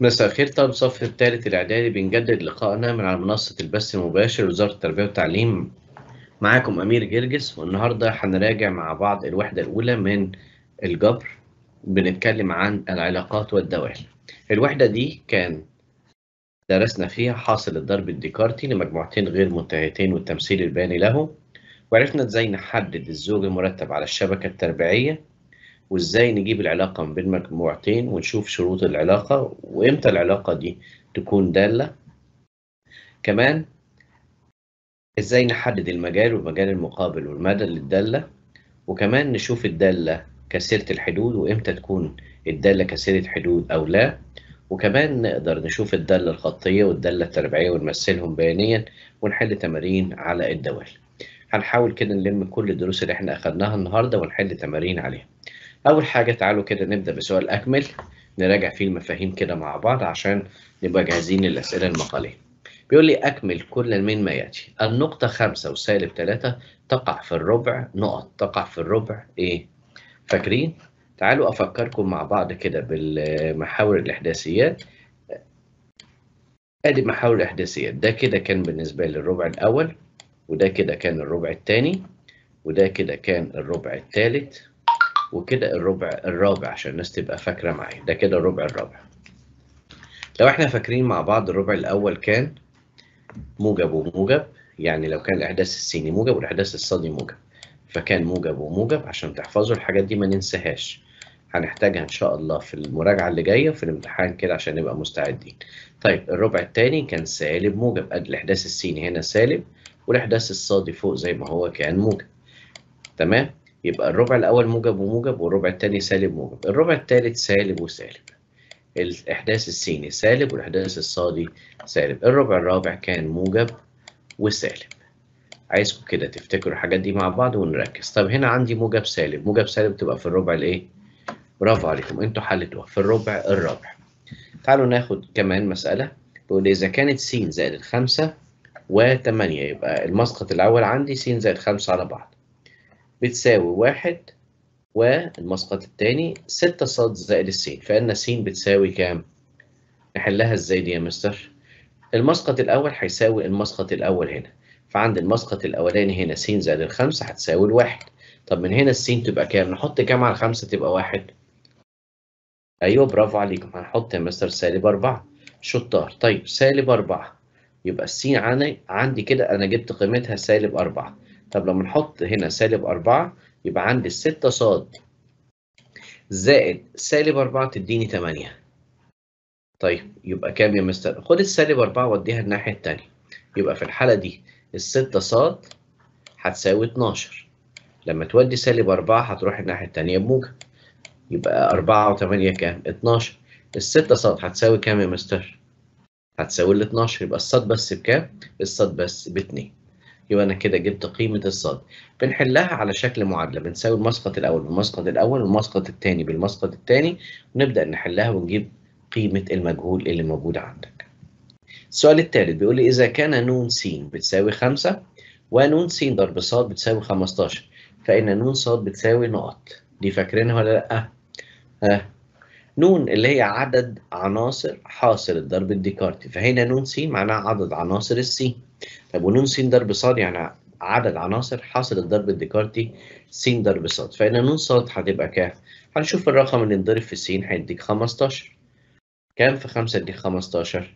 مساء الخير طالب الصف الثالث الإعدادي بنجدد لقائنا من على منصة البث المباشر وزارة التربية والتعليم معاكم أمير جرجس والنهاردة هنراجع مع بعض الوحدة الأولى من الجبر بنتكلم عن العلاقات والدوال الوحدة دي كان درسنا فيها حاصل الضرب الديكارتي لمجموعتين غير منتهيتين والتمثيل البياني له وعرفنا ازاي نحدد الزوج المرتب على الشبكة التربيعية وازاي نجيب العلاقة ما بين مجموعتين ونشوف شروط العلاقة وامتى العلاقة دي تكون دالة كمان ازاي نحدد المجال والمجال المقابل والمدى للدالة وكمان نشوف الدالة كثيرة الحدود وامتى تكون الدالة كثيرة حدود او لا وكمان نقدر نشوف الدالة الخطية والدالة التربيعية ونمثلهم بيانيا ونحل تمارين على الدوال هنحاول كده نلم كل الدروس اللي احنا اخدناها النهارده ونحل تمارين عليها أول حاجة تعالوا كده نبدأ بسؤال أكمل نراجع فيه المفاهيم كده مع بعض عشان نبقى جاهزين للأسئلة المقالية. بيقول لي أكمل كل من ما يأتي النقطة خمسة وسالب ثلاثة تقع في الربع نقط تقع في الربع إيه؟ فاكرين؟ تعالوا أفكركم مع بعض كده بالمحاور الإحداثيات أدي محاور الإحداثيات ده كده كان بالنسبة لي الربع الأول وده كده كان الربع الثاني وده كده كان الربع الثالث وكده الربع الرابع عشان الناس تبقى فاكرة معايا ده كده الربع الرابع لو احنا فاكرين مع بعض الربع الأول كان موجب وموجب يعني لو كان الإحداث السيني موجب والإحداث الصادي موجب فكان موجب وموجب عشان تحفظوا الحاجات دي ما ننساهاش هنحتاجها إن شاء الله في المراجعة اللي جاية وفي الامتحان كده عشان نبقى مستعدين طيب الربع الثاني كان سالب موجب قد الإحداث السيني هنا سالب والإحداث الصادي فوق زي ما هو كان موجب تمام يبقى الربع الأول موجب وموجب والربع الثاني سالب موجب الربع الثالث سالب وسالب الإحداث السيني سالب والإحداث الصادي سالب الربع الرابع كان موجب وسالب عايزكم كده تفتكروا الحاجات دي مع بعض ونركز طب هنا عندي موجب سالب موجب سالب تبقى في الربع الايه برافو عليكم انتوا حلتوها في الربع الرابع تعالوا ناخد كمان مسألة بيقول إذا كانت س زائد الخمسة وتمانية يبقى المسقط الأول عندي س زائد خمسة على بعض بتساوي واحد والمسقط الثاني ستة صاد زائد السين فإن س بتساوي كام؟ نحلها ازاي دي يا مستر؟ المسقط الأول هيساوي المسقط الأول هنا فعند المسقط الأولاني هنا س زائد الخمسة هتساوي الواحد طب من هنا السين تبقى كام؟ نحط كام على الخمسة تبقى واحد؟ أيوه برافو عليكم هنحط يا مستر سالب أربعة شطار طيب سالب أربعة يبقى السين عندي عندي كده أنا جبت قيمتها سالب أربعة طب لما نحط هنا سالب أربعة يبقى عندي الستة صاد زائد سالب أربعة تديني تمانية طيب يبقى كام يا مستر؟ خد السالب أربعة وديها الناحية التانية يبقى في الحالة دي الستة صاد هتساوي اتناشر لما تودي سالب أربعة هتروح الناحية التانية بموجب يبقى أربعة وتمانية كام؟ اتناشر الستة صاد هتساوي كام يا مستر؟ هتساوي ال 12 يبقى الصاد بس بكام؟ الصاد بس باتنين يبقى انا كده جبت قيمة الصاد بنحلها على شكل معادلة بنساوي المسقط الأول بالمسقط الأول والمسقط الثاني بالمسقط الثاني ونبدأ نحلها ونجيب قيمة المجهول اللي موجود عندك. السؤال الثالث بيقول لي إذا كان نون س بتساوي 5 ونون س ضرب ص بتساوي 15 فإن نون ص بتساوي نقط دي فاكرينها ولا لأ؟ ها نون اللي هي عدد عناصر حاصل الضرب الديكارتي فهنا نون س معناها عدد عناصر السين طب ونون س ضرب ص يعني عدد عناصر حاصل الضرب الديكارتي س ضرب ص فإن نون ص هتبقى كام؟ هنشوف الرقم اللي انضرب في س هيديك 15 كام في 5 يديك 15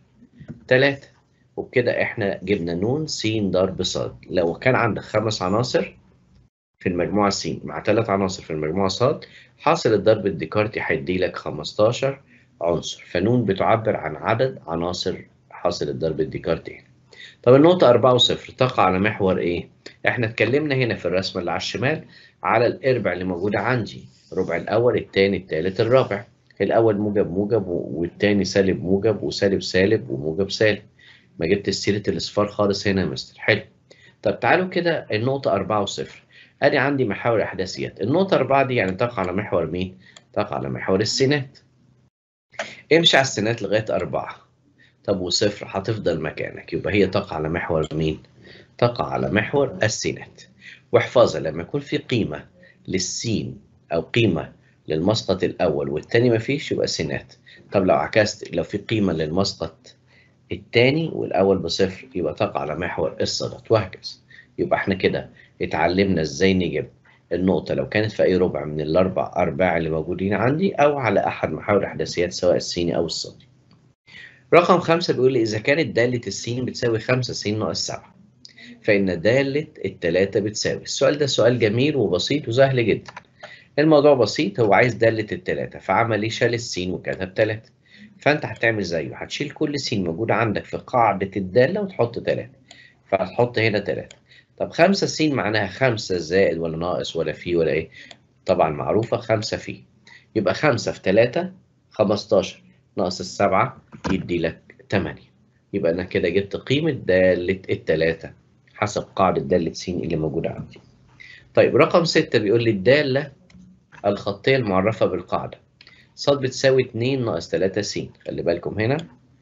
3 وبكده احنا جبنا نون س ضرب ص لو كان عندك خمس عناصر في المجموعة س مع ثلاث عناصر في المجموعة ص حاصل الضرب الديكارتي هيدي لك 15 عنصر فنون بتعبر عن عدد عناصر حاصل الضرب الديكارتي طب النقطة 4 و0 تقع على محور ايه؟ احنا اتكلمنا هنا في الرسمة اللي على الشمال على الاربع اللي موجودة عندي الربع الأول الثاني الثالث الرابع الأول موجب موجب والثاني سالب موجب وسالب سالب وموجب سالب ما جبت سيرة الأصفار خالص هنا يا مستر حلو طب تعالوا كده النقطة 4 و0 ادي عندي محاور احداثيات النقطة 4 دي يعني تقع على محور مين؟ تقع على محور السينات امشي على السينات لغاية 4 طب وصفر هتفضل مكانك يبقى هي تقع على محور مين؟ تقع على محور السينات واحفظها لما يكون في قيمة للسين أو قيمة للمسقط الأول والثاني مفيش يبقى سينات طب لو عكست لو في قيمة للمسقط الثاني والأول بصفر يبقى تقع على محور الصادات وهكذا يبقى احنا كده اتعلمنا ازاي نجيب النقطة لو كانت في أي ربع من الأربع أرباع اللي موجودين عندي أو على أحد محاور الإحداثيات سواء السيني أو الصادي. رقم خمسة بيقول لي إذا كانت دالة السين بتساوي خمسة س ناقص سبعة فإن دالة التلاتة بتساوي السؤال ده سؤال جميل وبسيط وسهل جدا الموضوع بسيط هو عايز دالة التلاتة فعمل إيه شال السين وكتب تلاتة فأنت هتعمل زيه هتشيل كل سين موجودة عندك في قاعدة الدالة وتحط تلاتة فهتحط هنا تلاتة طب خمسة س معناها خمسة زائد ولا ناقص ولا في ولا إيه طبعا معروفة خمسة في يبقى خمسة في تلاتة خمستاشر ناقص السبعة يدي لك تمانية يبقى أنا كده جبت قيمة دالة التلاتة حسب قاعدة دالة س اللي موجودة عندي. طيب رقم ستة بيقول لي الدالة الخطية المعرفة بالقاعدة ص بتساوي اتنين ناقص تلاتة س خلي بالكم هنا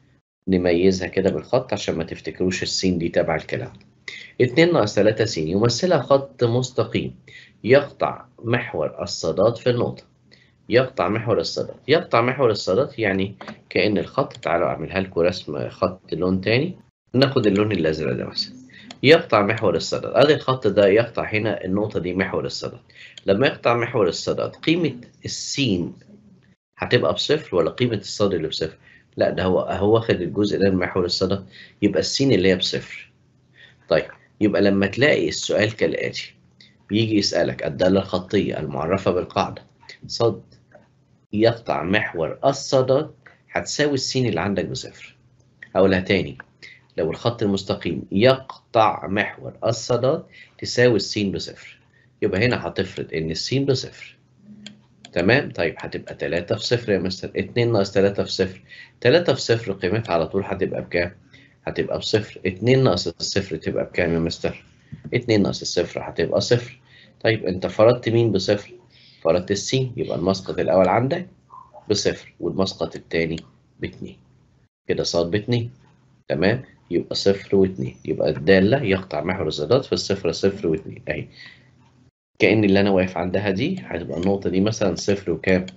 نميزها كده بالخط عشان ما تفتكروش السين دي تبع الكلام. اتنين ناقص تلاتة س يمثلها خط مستقيم يقطع محور الصادات في النقطة. يقطع محور الصادات يقطع محور الصادات يعني كأن الخط تعالوا أعملها لكم رسم خط لون تاني ناخد اللون الأزرق ده مثلا يقطع محور الصدد ادي الخط ده يقطع هنا النقطة دي محور الصدد لما يقطع محور الصدد قيمة السين هتبقى بصفر ولا قيمة الصاد اللي بصفر؟ لا ده هو هو واخد الجزء ده من محور الصدد يبقى السين اللي هي بصفر. طيب يبقى لما تلاقي السؤال كالآتي بيجي يسألك الدالة الخطية المعرفة بالقاعدة صد يقطع محور الصدد هتساوي السين اللي عندك بصفر. هقولها تاني لو الخط المستقيم يقطع محور الصداد تساوي السين بصفر يبقى هنا هتفرض ان السين بصفر تمام طيب هتبقى 3 في صفر يا مستر 2 ناقص 3 في صفر 3 في صفر قيمتها على طول هتبقى بكام؟ هتبقى بصفر 2 ناقص الصفر تبقى بكام يا مستر؟ 2 ناقص الصفر هتبقى صفر طيب انت فرضت مين بصفر؟ فرضت السين يبقى المسقط الاول عندك بصفر والمسقط الثاني باتنين كده صاد باتنين تمام يبقى صفر واثنين يبقى الدالة يقطع محور الزادات في الصفر صفر واثنين اهي كأن اللي أنا واقف عندها دي هتبقى النقطة دي مثلا صفر وكام؟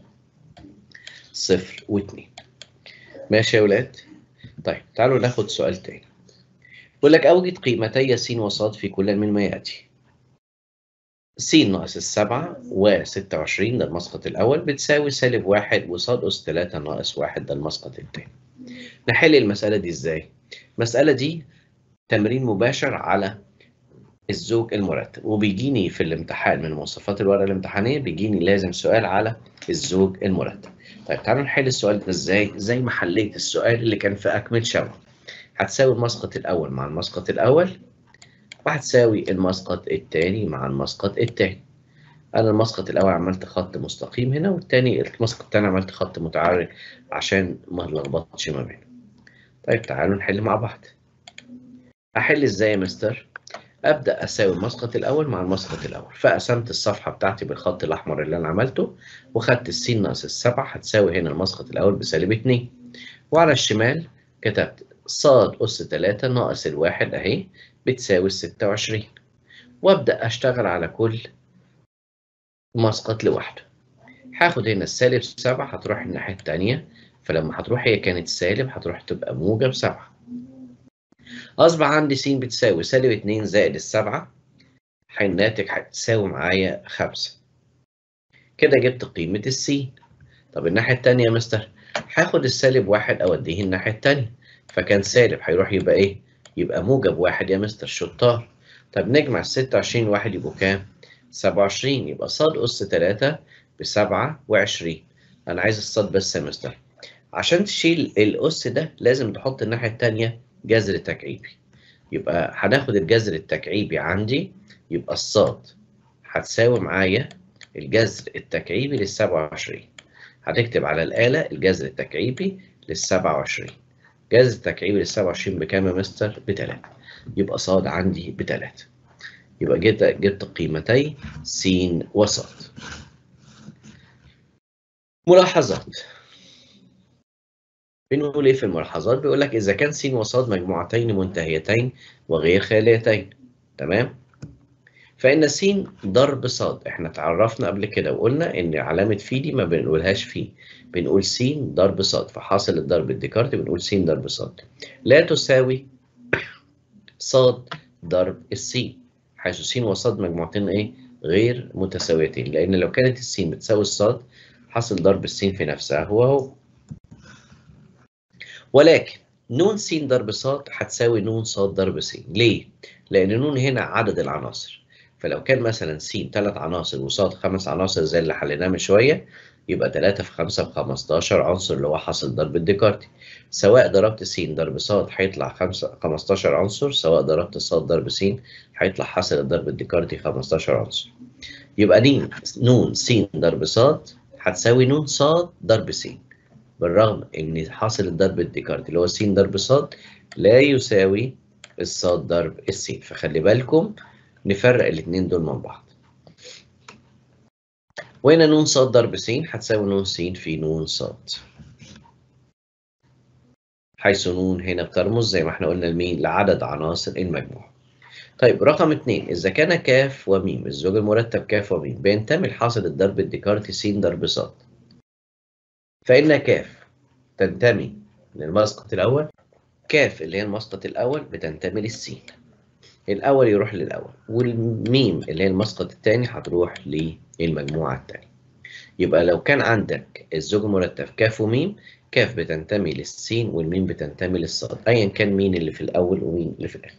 صفر واثنين ماشي يا ولاد؟ طيب تعالوا ناخد سؤال تاني بيقول لك أوجد قيمتي س وصاد في كل مما يأتي س ناقص السبعة وستة وعشرين ده المسقط الأول بتساوي سالب واحد وصاد أس تلاتة ناقص واحد ده المسقط التاني نحل المسألة دي إزاي؟ المسألة دي تمرين مباشر على الزوج المرتب وبيجيني في الامتحان من مواصفات الورقة الامتحانية بيجيني لازم سؤال على الزوج المرتب طيب تعالوا نحل السؤال ده ازاي زي ما حليت السؤال اللي كان في أكمل شبه هتساوي المسقط الأول مع المسقط الأول وهتساوي المسقط الثاني مع المسقط الثاني أنا المسقط الأول عملت خط مستقيم هنا والتاني المسقط الثاني عملت خط متعرج عشان ما نلخبطش ما بينهم طيب تعالوا نحل مع بعض أحل إزاي يا مستر؟ أبدأ أساوي المسقط الأول مع المسقط الأول فقسمت الصفحة بتاعتي بالخط الأحمر اللي أنا عملته وخدت السين ناقص السبعة هتساوي هنا المسقط الأول بسالب اتنين وعلى الشمال كتبت صاد أس تلاتة ناقص الواحد أهي بتساوي الستة وعشرين وأبدأ أشتغل على كل مسقط لوحده هاخد هنا السالب سبعة هتروح الناحية التانية فلما هتروح هي كانت سالب هتروح تبقى موجب سبعة أصبح عندي س بتساوي سالب اتنين زائد السبعة الناتج هتساوي معايا خمسة كده جبت قيمة السين طب الناحية التانية يا مستر هاخد السالب واحد أوديه الناحية التانية فكان سالب هيروح يبقى إيه؟ يبقى موجب واحد يا مستر شطار طب نجمع الستة وعشرين واحد يبقوا كام؟ سبعة وعشرين يبقى صاد أس تلاتة بسبعة وعشرين أنا عايز الصاد بس يا مستر عشان تشيل الأس ده لازم تحط الناحية التانية جذر تكعيبي يبقى هناخد الجذر التكعيبي عندي يبقى الصاد هتساوي معايا الجذر التكعيبي للسبعة وعشرين هتكتب على الآلة الجذر التكعيبي للسبعة وعشرين جذر التكعيبي للسبعة وعشرين بكام يا مستر؟ بتلاتة يبقى صاد عندي بتلاتة يبقى جبت جبت قيمتي س وصاد ملاحظات بنقول ايه في الملاحظات بيقول لك اذا كان س وصاد مجموعتين منتهيتين وغير خاليتين تمام فإن س ضرب ص احنا اتعرفنا قبل كده وقلنا إن علامة في دي ما بنقولهاش في بنقول س ضرب ص فحاصل الضرب الديكارتي بنقول س ضرب ص لا تساوي ص ضرب السين حيث س وصاد مجموعتين ايه غير متساويتين لأن لو كانت السين بتساوي الصاد حاصل ضرب السين في نفسها هو هو ولكن نون س ضرب ص هتساوي نون ص ضرب س ليه؟ لأن نون هنا عدد العناصر فلو كان مثلا س ثلاث عناصر وصاد خمس عناصر زي اللي حليناه من شوية يبقى 3 في 5 ب 15 عنصر اللي هو حاصل ضرب الديكارتي سواء ضربت س ضرب ص هيطلع 5 15 عنصر سواء ضربت ص ضرب س هيطلع حاصل الضرب الديكارتي 15 عنصر يبقى دي نون س ضرب ص هتساوي نون ص ضرب س بالرغم ان حاصل الضرب الديكارتي اللي هو س ضرب ص لا يساوي الصاد ضرب السين فخلي بالكم نفرق الاثنين دول من بعض وهنا نون ص ضرب س هتساوي نون س في نون ص حيث نون هنا بترمز زي ما احنا قلنا لمين لعدد عناصر المجموع طيب رقم اثنين إذا كان كاف وميم الزوج المرتب كاف وميم بينتمي لحاصل الضرب الديكارتي س ضرب ص فإن كاف تنتمي للمسقط الأول كاف اللي هي المسقط الأول بتنتمي للسين الأول يروح للأول والميم اللي هي المسقط الثاني هتروح للمجموعة الثانية يبقى لو كان عندك الزوج المرتب كاف وميم كاف بتنتمي للسين والميم بتنتمي للصاد أيا كان مين اللي في الأول ومين اللي في الآخر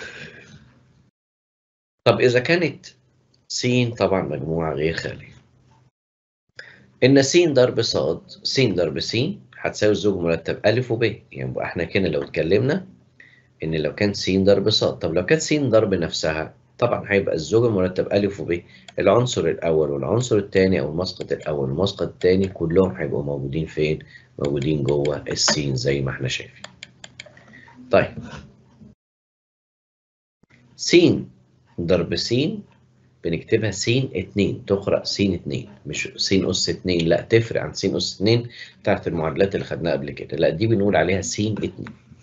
طب إذا كانت س طبعا مجموعة غير خالية إن س ضرب ص س ضرب س هتساوي الزوج مرتب أ وب يعني احنا كده لو اتكلمنا إن لو كان س ضرب ص طب لو كانت س ضرب نفسها طبعا هيبقى الزوج المرتب أ وب العنصر الأول والعنصر الثاني أو المسقط الأول والمسقط الثاني كلهم هيبقوا موجودين فين؟ موجودين جوه السين زي ما احنا شايفين. طيب س ضرب س بنكتبها س 2 تقرأ س 2 مش س أس 2 لا تفرق عن س أس 2 بتاعت المعادلات اللي خدناها قبل كده لا دي بنقول عليها س 2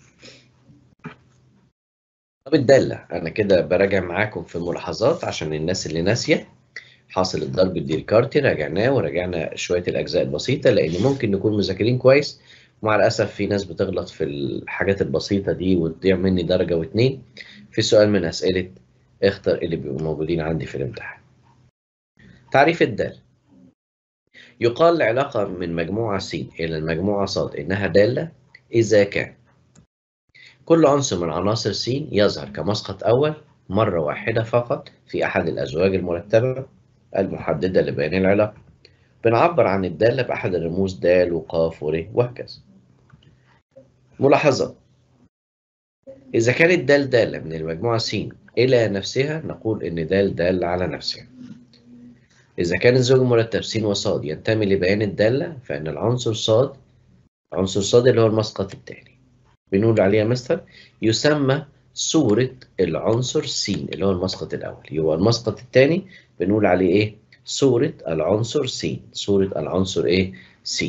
طب الدالة أنا كده براجع معاكم في الملاحظات عشان الناس اللي ناسية حاصل الضرب الديكارتي راجعناه وراجعنا شوية الأجزاء البسيطة لأن ممكن نكون مذاكرين كويس ومع الأسف في ناس بتغلط في الحاجات البسيطة دي وتضيع مني درجة واتنين في سؤال من أسئلة اختر اللي بيبقوا موجودين عندي في الامتحان. تعريف الدالة يقال العلاقة من مجموعة س إلى المجموعة ص إنها دالة إذا كان كل عنصر من عناصر س يظهر كمسقط أول مرة واحدة فقط في أحد الأزواج المرتبة المحددة لبيان العلاقة. بنعبر عن الدالة بأحد الرموز د وق ور وهكذا. ملاحظة إذا كانت د دالة من المجموعة س إلى نفسها نقول إن د دالة على نفسها. إذا كان الزوج المرتب س وص ينتمي لبيان الدالة فإن العنصر ص عنصر ص اللي هو المسقط الثاني. بنقول عليه يا مستر يسمى صورة العنصر س اللي هو المسقط الأول. يبقى المسقط الثاني بنقول عليه إيه؟ صورة العنصر س. صورة العنصر إيه؟ س.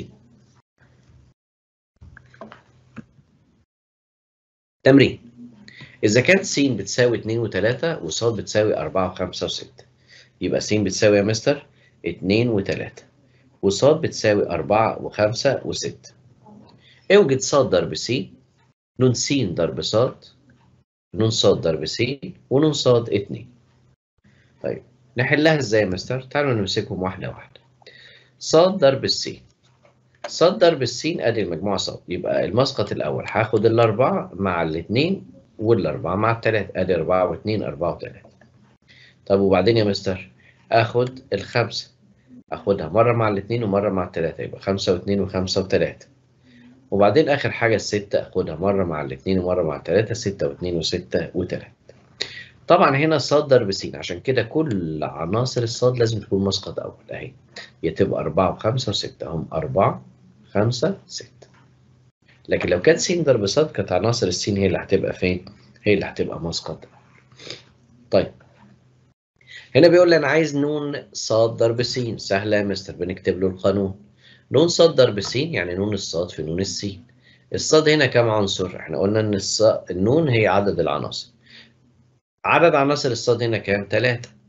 تمرين إذا كانت س بتساوي 2 و3 وص بتساوي 4 و5 و6 يبقى س بتساوي يا مستر 2 و3 وص بتساوي 4 و5 و6 اوجد ص ضرب س نون س ضرب ص نون ص ضرب س ونون ص 2 طيب نحلها ازاي يا مستر؟ تعالوا نمسكهم واحدة واحدة ص ضرب الس ص ضرب الس ادي المجموعة ص يبقى المسقط الأول هاخد الأربعة مع الاتنين والأربعة مع التلاتة ادي أربعة واتنين أربعة وتلاتة طب وبعدين يا مستر آخد الخمسة آخدها مرة مع الاتنين ومرة مع التلاتة يبقى خمسة واتنين وخمسة وتلاتة وبعدين آخر حاجة الستة آخدها مرة مع الاتنين ومرة مع التلاتة ستة واتنين وستة وتلاتة طبعا هنا ص ضرب س عشان كده كل عناصر الصاد لازم تكون مسقط أول أهي يا تبقى أربعة وخمسة وستة هم أربعة خمسة ستة لكن لو كانت س ضرب ص كانت عناصر السين هي اللي هتبقى فين؟ هي اللي هتبقى مسقط طيب هنا بيقول لي أنا عايز نون ص ضرب س سهلة يا مستر بنكتب له القانون نون ص ضرب س يعني نون الصاد في نون السين الصاد هنا كام عنصر؟ احنا قلنا إن النون هي عدد العناصر عدد عناصر الصاد هنا كام؟ 3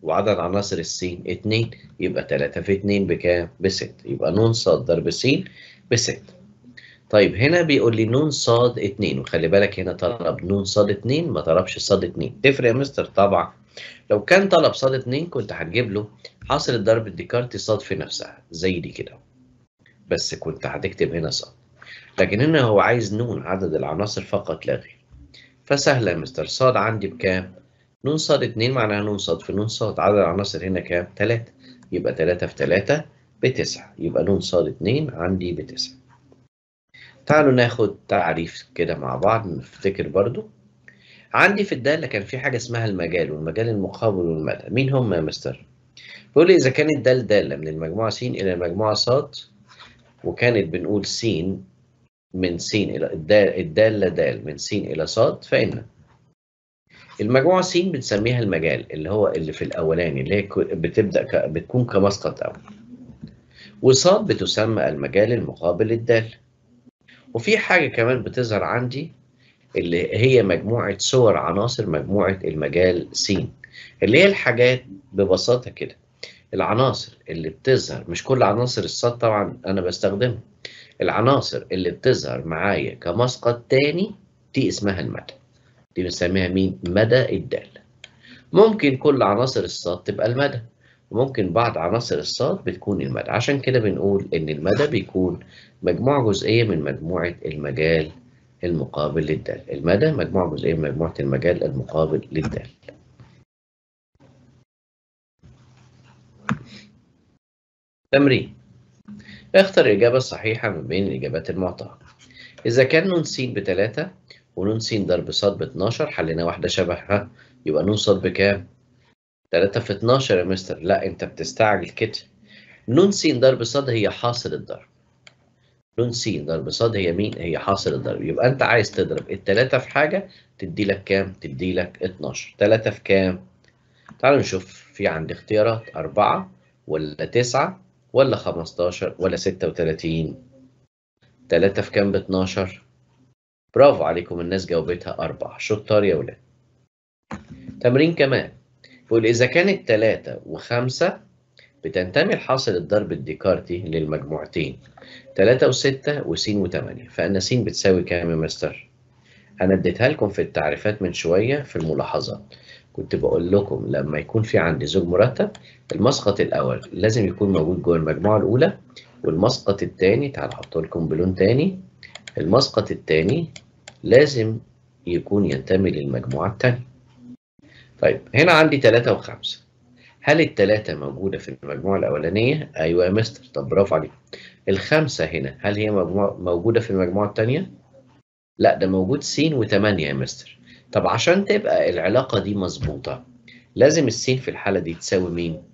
وعدد عناصر السين 2 يبقى 3 في 2 بكام؟ ب 6 يبقى ن ص ضرب س ب 6 طيب هنا بيقول لي ن ص 2 وخلي بالك هنا طلب ن ص 2 ما طلبش ص 2 تفرق يا مستر طبعا لو كان طلب ص 2 كنت هتجيب له حاصل الضرب الديكارتي ص في نفسها زي دي كده بس كنت هتكتب هنا ص لكن هنا هو عايز ن عدد العناصر فقط لا غير فسهلة يا مستر ص عندي بكام؟ ن ص 2 معناها ن ص في ن ص عدد العناصر هنا كام؟ 3 يبقى 3 في 3 ب 9 يبقى ن ص 2 عندي ب 9 تعالوا ناخد تعريف كده مع بعض نفتكر برضو عندي في الدالة كان في حاجة اسمها المجال والمجال المقابل والمدى مين هم يا مستر؟ بيقول لي إذا كانت دال دالة من المجموعة س إلى المجموعة ص وكانت بنقول س من س إلى الدالة دال من س إلى ص فإن المجموعة س بنسميها المجال اللي هو اللي في الأولاني اللي هي بتبدأ ك... بتكون كمسقط أول وصاد بتسمى المجال المقابل للدال وفي حاجة كمان بتظهر عندي اللي هي مجموعة صور عناصر مجموعة المجال س اللي هي الحاجات ببساطة كده العناصر اللي بتظهر مش كل عناصر الصاد طبعا أنا بستخدمها العناصر اللي بتظهر معايا كمسقط تاني دي اسمها المدى دي بنسميها مين؟ مدى الدالة ممكن كل عناصر الصاد تبقى المدى وممكن بعض عناصر الصاد بتكون المدى عشان كده بنقول إن المدى بيكون مجموعة جزئية من مجموعة المجال المقابل للدال المدى مجموعة جزئية من مجموعة المجال المقابل للدال تمرين اختر الإجابة الصحيحة من بين الإجابات المعطاة إذا كان ن س بتلاتة ونون س ضرب ص ب 12 حلينا واحدة شبهها يبقى ن ص بكام؟ 3 في 12 يا مستر لا أنت بتستعجل كده ن س ضرب ص هي حاصل الضرب ن س ضرب ص هي مين؟ هي حاصل الضرب يبقى أنت عايز تضرب التلاتة في حاجة تدي لك كام؟ تدي لك 12 3 في كام؟ تعالوا نشوف في عندي اختيارات 4 ولا 9 ولا 15 ولا 36 3 في كام ب 12 برافو عليكم الناس جاوبتها أربعة شطار يا ولاد تمرين كمان بيقول إذا كانت تلاتة وخمسة بتنتمي لحاصل الضرب الديكارتي للمجموعتين تلاتة وستة وسين وتمانية فإن س بتساوي كام يا مستر؟ أنا اديتها لكم في التعريفات من شوية في الملاحظات كنت بقول لكم لما يكون في عندي زوج مرتب المسقط الأول لازم يكون موجود جوه المجموعة الأولى والمسقط الثاني تعالوا أحط لكم بلون تاني المسقط الثاني لازم يكون ينتمي للمجموعة الثانية. طيب هنا عندي ثلاثة وخمسة. هل الثلاثة موجودة في المجموعة الأولانية؟ أيوة يا مستر، طب برافو عليك. الخمسة هنا هل هي مجموعة موجودة في المجموعة الثانية؟ لا ده موجود س وثمانية يا مستر. طب عشان تبقى العلاقة دي مظبوطة لازم السين في الحالة دي تساوي مين؟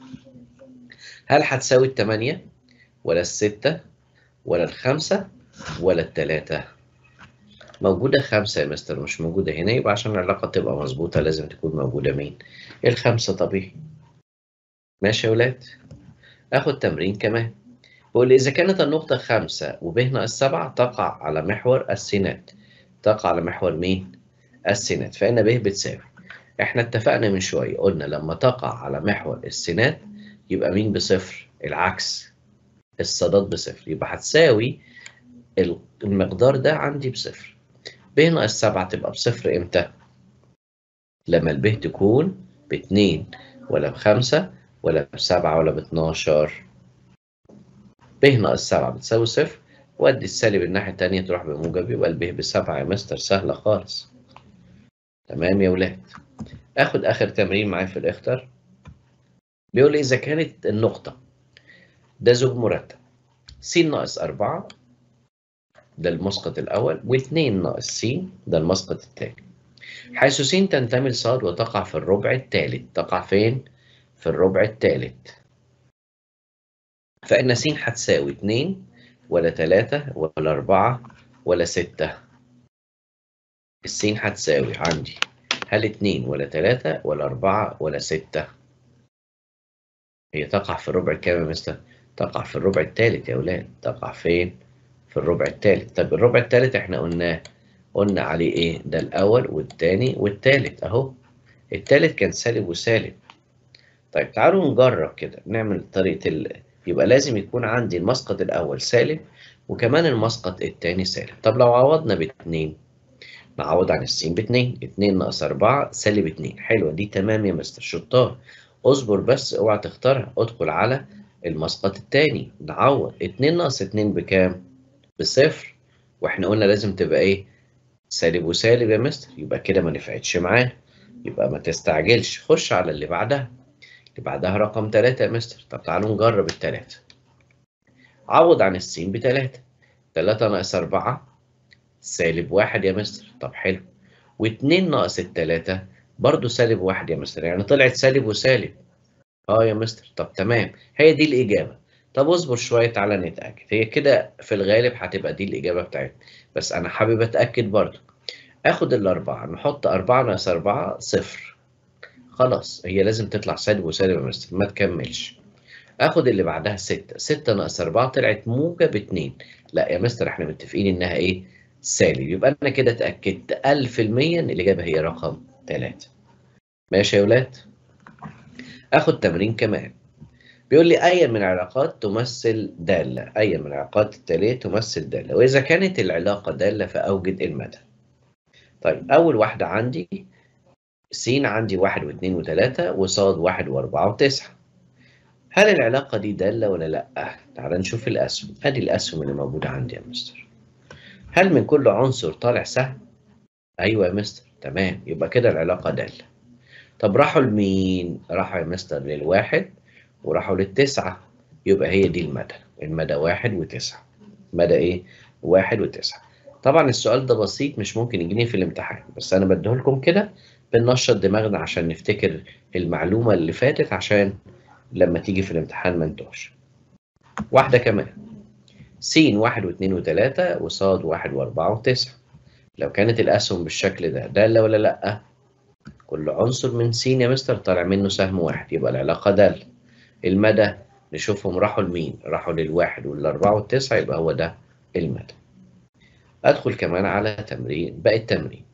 هل هتساوي الثمانية ولا الستة ولا الخمسة ولا التلاتة موجودة خمسة يا مستر مش موجودة هنا يبقى عشان العلاقة تبقى مظبوطة لازم تكون موجودة مين؟ الخمسة طبيعي ماشي يا ولاد آخد تمرين كمان بقول إذا كانت النقطة خمسة وب ناقص سبعة تقع على محور السينات تقع على محور مين؟ السينات فإن ب بتساوي إحنا اتفقنا من شوية قلنا لما تقع على محور السينات يبقى مين بصفر؟ العكس الصادات بصفر يبقى هتساوي المقدار ده عندي بصفر ب ناقص سبعة تبقى بصفر امتى؟ لما الب تكون باتنين ولا بخمسة ولا بسبعة ولا باتناشر ب ناقص سبعة بتساوي صفر وادي السالب الناحية التانية تروح بموجب يبقى الب بسبعة يا مستر سهلة خالص تمام يا ولاد اخد اخر تمرين معايا في الاختر بيقول لي اذا كانت النقطة ده زوج مرتب س ناقص أربعة ده المسقط الأول و2 ناقص س ده المسقط الثاني حيث س تنتمي لص وتقع في الربع الثالث تقع فين؟ في الربع الثالث فإن س هتساوي 2 ولا 3 ولا 4 ولا 6 السين هتساوي عندي هل 2 ولا 3 ولا 4 ولا 6 هي تقع في الربع كام يا مستر؟ تقع في الربع الثالث يا ولاد تقع فين؟ في الربع الثالث طب الربع الثالث احنا قلناه قلنا عليه ايه ده الاول والثاني والثالث اهو الثالث كان سالب وسالب طيب تعالوا نجرب كده نعمل طريقة ال... يبقى لازم يكون عندي المسقط الأول سالب وكمان المسقط الثاني سالب طب لو عوضنا باتنين نعوض عن السين باتنين اتنين ناقص أربعة سالب اتنين حلوة دي تمام يا مستر شطار اصبر بس اوعى تختارها ادخل على المسقط الثاني نعوض اتنين ناقص اتنين بكام؟ بصفر واحنا قلنا لازم تبقى ايه؟ سالب وسالب يا مستر يبقى كده ما نفعتش معانا يبقى ما تستعجلش خش على اللي بعدها اللي بعدها رقم 3 يا مستر طب تعالوا نجرب التلاتة عوض عن السين بتلاتة تلاتة ناقص أربعة سالب واحد يا مستر طب حلو واتنين ناقص التلاتة برضو سالب واحد يا مستر يعني طلعت سالب وسالب اه يا مستر طب تمام هي دي الإجابة طب اصبر شوية تعالى نتأكد هي كده في الغالب هتبقى دي الإجابة بتاعتنا بس أنا حابب أتأكد برضو آخد الأربعة نحط أربعة ناقص أربعة صفر خلاص هي لازم تطلع سالب وسالب يا مستر ما تكملش اخد اللي بعدها ستة ستة ناقص أربعة طلعت موجب اتنين لا يا مستر احنا متفقين انها ايه سالب يبقى انا كده اتأكدت ألف المية ان الإجابة هي رقم تلاتة ماشي يا ولاد اخد تمرين كمان بيقول لي أي من العلاقات تمثل دالة أي من العلاقات التالية تمثل دالة وإذا كانت العلاقة دالة فأوجد المدى طيب أول واحدة عندي س عندي واحد واثنين وثلاثة وصاد واحد وأربعة وتسعة. هل العلاقة دي دالة ولا لأ؟ تعال نشوف الأسهم، أدي الأسهم اللي موجودة عندي يا مستر. هل من كل عنصر طالع سهم؟ أيوه يا مستر، تمام، يبقى كده العلاقة دالة. طب راحوا لمين؟ راحوا يا مستر للواحد وراحوا للتسعة، يبقى هي دي المدى، المدى واحد وتسعة. مدى إيه؟ واحد وتسعة. طبعا السؤال ده بسيط مش ممكن يجيني في الامتحان، بس أنا بديهولكم كده بننشط دماغنا عشان نفتكر المعلومة اللي فاتت عشان لما تيجي في الامتحان ما نتوهش. واحدة كمان س واحد واثنين وثلاثة وصاد واحد وأربعة وتسعة. لو كانت الأسهم بالشكل ده دالة ولا لأ؟ كل عنصر من س يا مستر طالع منه سهم واحد يبقى العلاقة دالة. المدى نشوفهم راحوا لمين؟ راحوا للواحد والأربعة والتسعة يبقى هو ده المدى. أدخل كمان على تمرين باقي التمرين.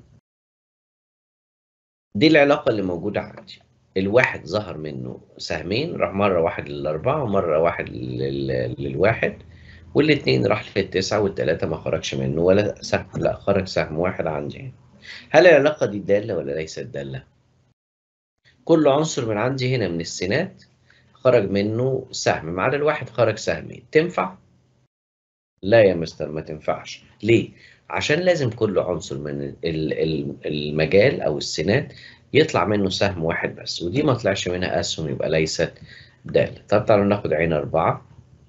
دي العلاقة اللي موجودة عندي الواحد ظهر منه سهمين راح مرة واحد للأربعة ومرة واحد لل... للواحد والاتنين راح للتسعة والتلاتة ما خرجش منه ولا سهم لا خرج سهم واحد عندي هل العلاقة دي دالة ولا ليست دالة؟ كل عنصر من عندي هنا من السينات خرج منه سهم ما عدا الواحد خرج سهمين تنفع؟ لا يا مستر ما تنفعش ليه؟ عشان لازم كل عنصر من المجال او السينات يطلع منه سهم واحد بس ودي ما طلعش منها اسهم يبقى ليست دالة طب تعالوا ناخد عين أربعة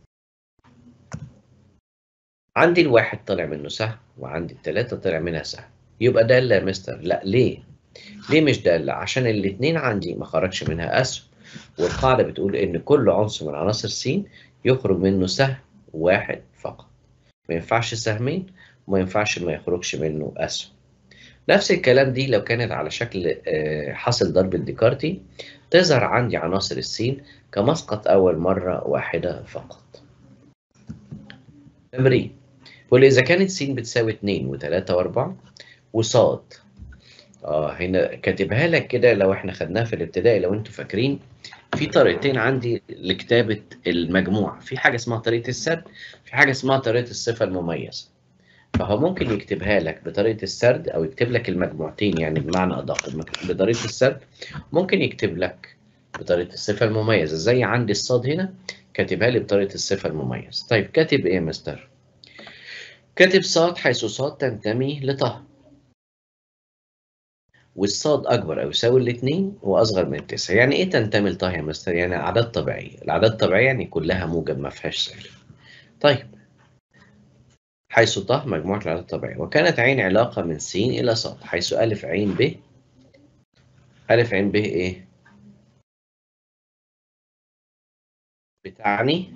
عندي الواحد طلع منه سهم وعندي التلاتة طلع منها سهم يبقى دالة يا مستر لا ليه؟ ليه مش دالة؟ عشان الاتنين عندي ما خرجش منها أسهم والقاعدة بتقول إن كل عنصر من عناصر س يخرج منه سهم واحد فقط ما ينفعش سهمين وما ينفعش ما يخرجش منه أسهم نفس الكلام دي لو كانت على شكل حاصل ضرب الديكارتي تظهر عندي عناصر السين كمسقط أول مرة واحدة فقط تمرين واللي إذا كانت س بتساوي 2 و3 و4 وصاد اه هنا كاتبها لك كده لو احنا خدناها في الابتدائي لو انتوا فاكرين في طريقتين عندي لكتابة المجموع في حاجة اسمها طريقة السرد في حاجة اسمها طريقة الصفة المميزة فهو ممكن يكتبها لك بطريقة السرد أو يكتب لك المجموعتين يعني بمعنى أدق بطريقة السرد ممكن يكتب لك بطريقة الصفة المميزة زي عندي الصاد هنا كاتبها لي بطريقة الصفة المميزة طيب كاتب إيه يا مستر؟ كاتب صاد حيث صاد تنتمي لطه والصاد أكبر أو يساوي الاثنين وأصغر من التسعة يعني إيه تنتمي لطه يا مستر؟ يعني أعداد طبيعية الأعداد الطبيعية يعني كلها موجب ما فيهاش سالب طيب حيث ط مجموعة الأعداد الطبيعية وكانت عين علاقة من س إلى ص حيث أ عين ب أ عين ب إيه؟ بتعني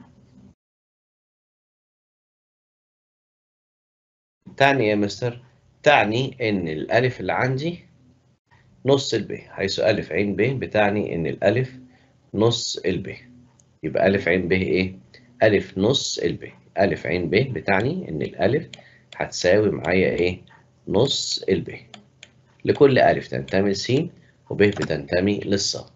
تعني يا مستر تعني إن الألف اللي عندي نص الب حيث أ عين ب بتعني إن الألف نص الب يبقى أ عين ب إيه؟ ألف نص الب ألف عين ب بتعني إن الألف هتساوي معايا إيه؟ نص الب لكل ألف تنتمي لس وب بتنتمي للصاد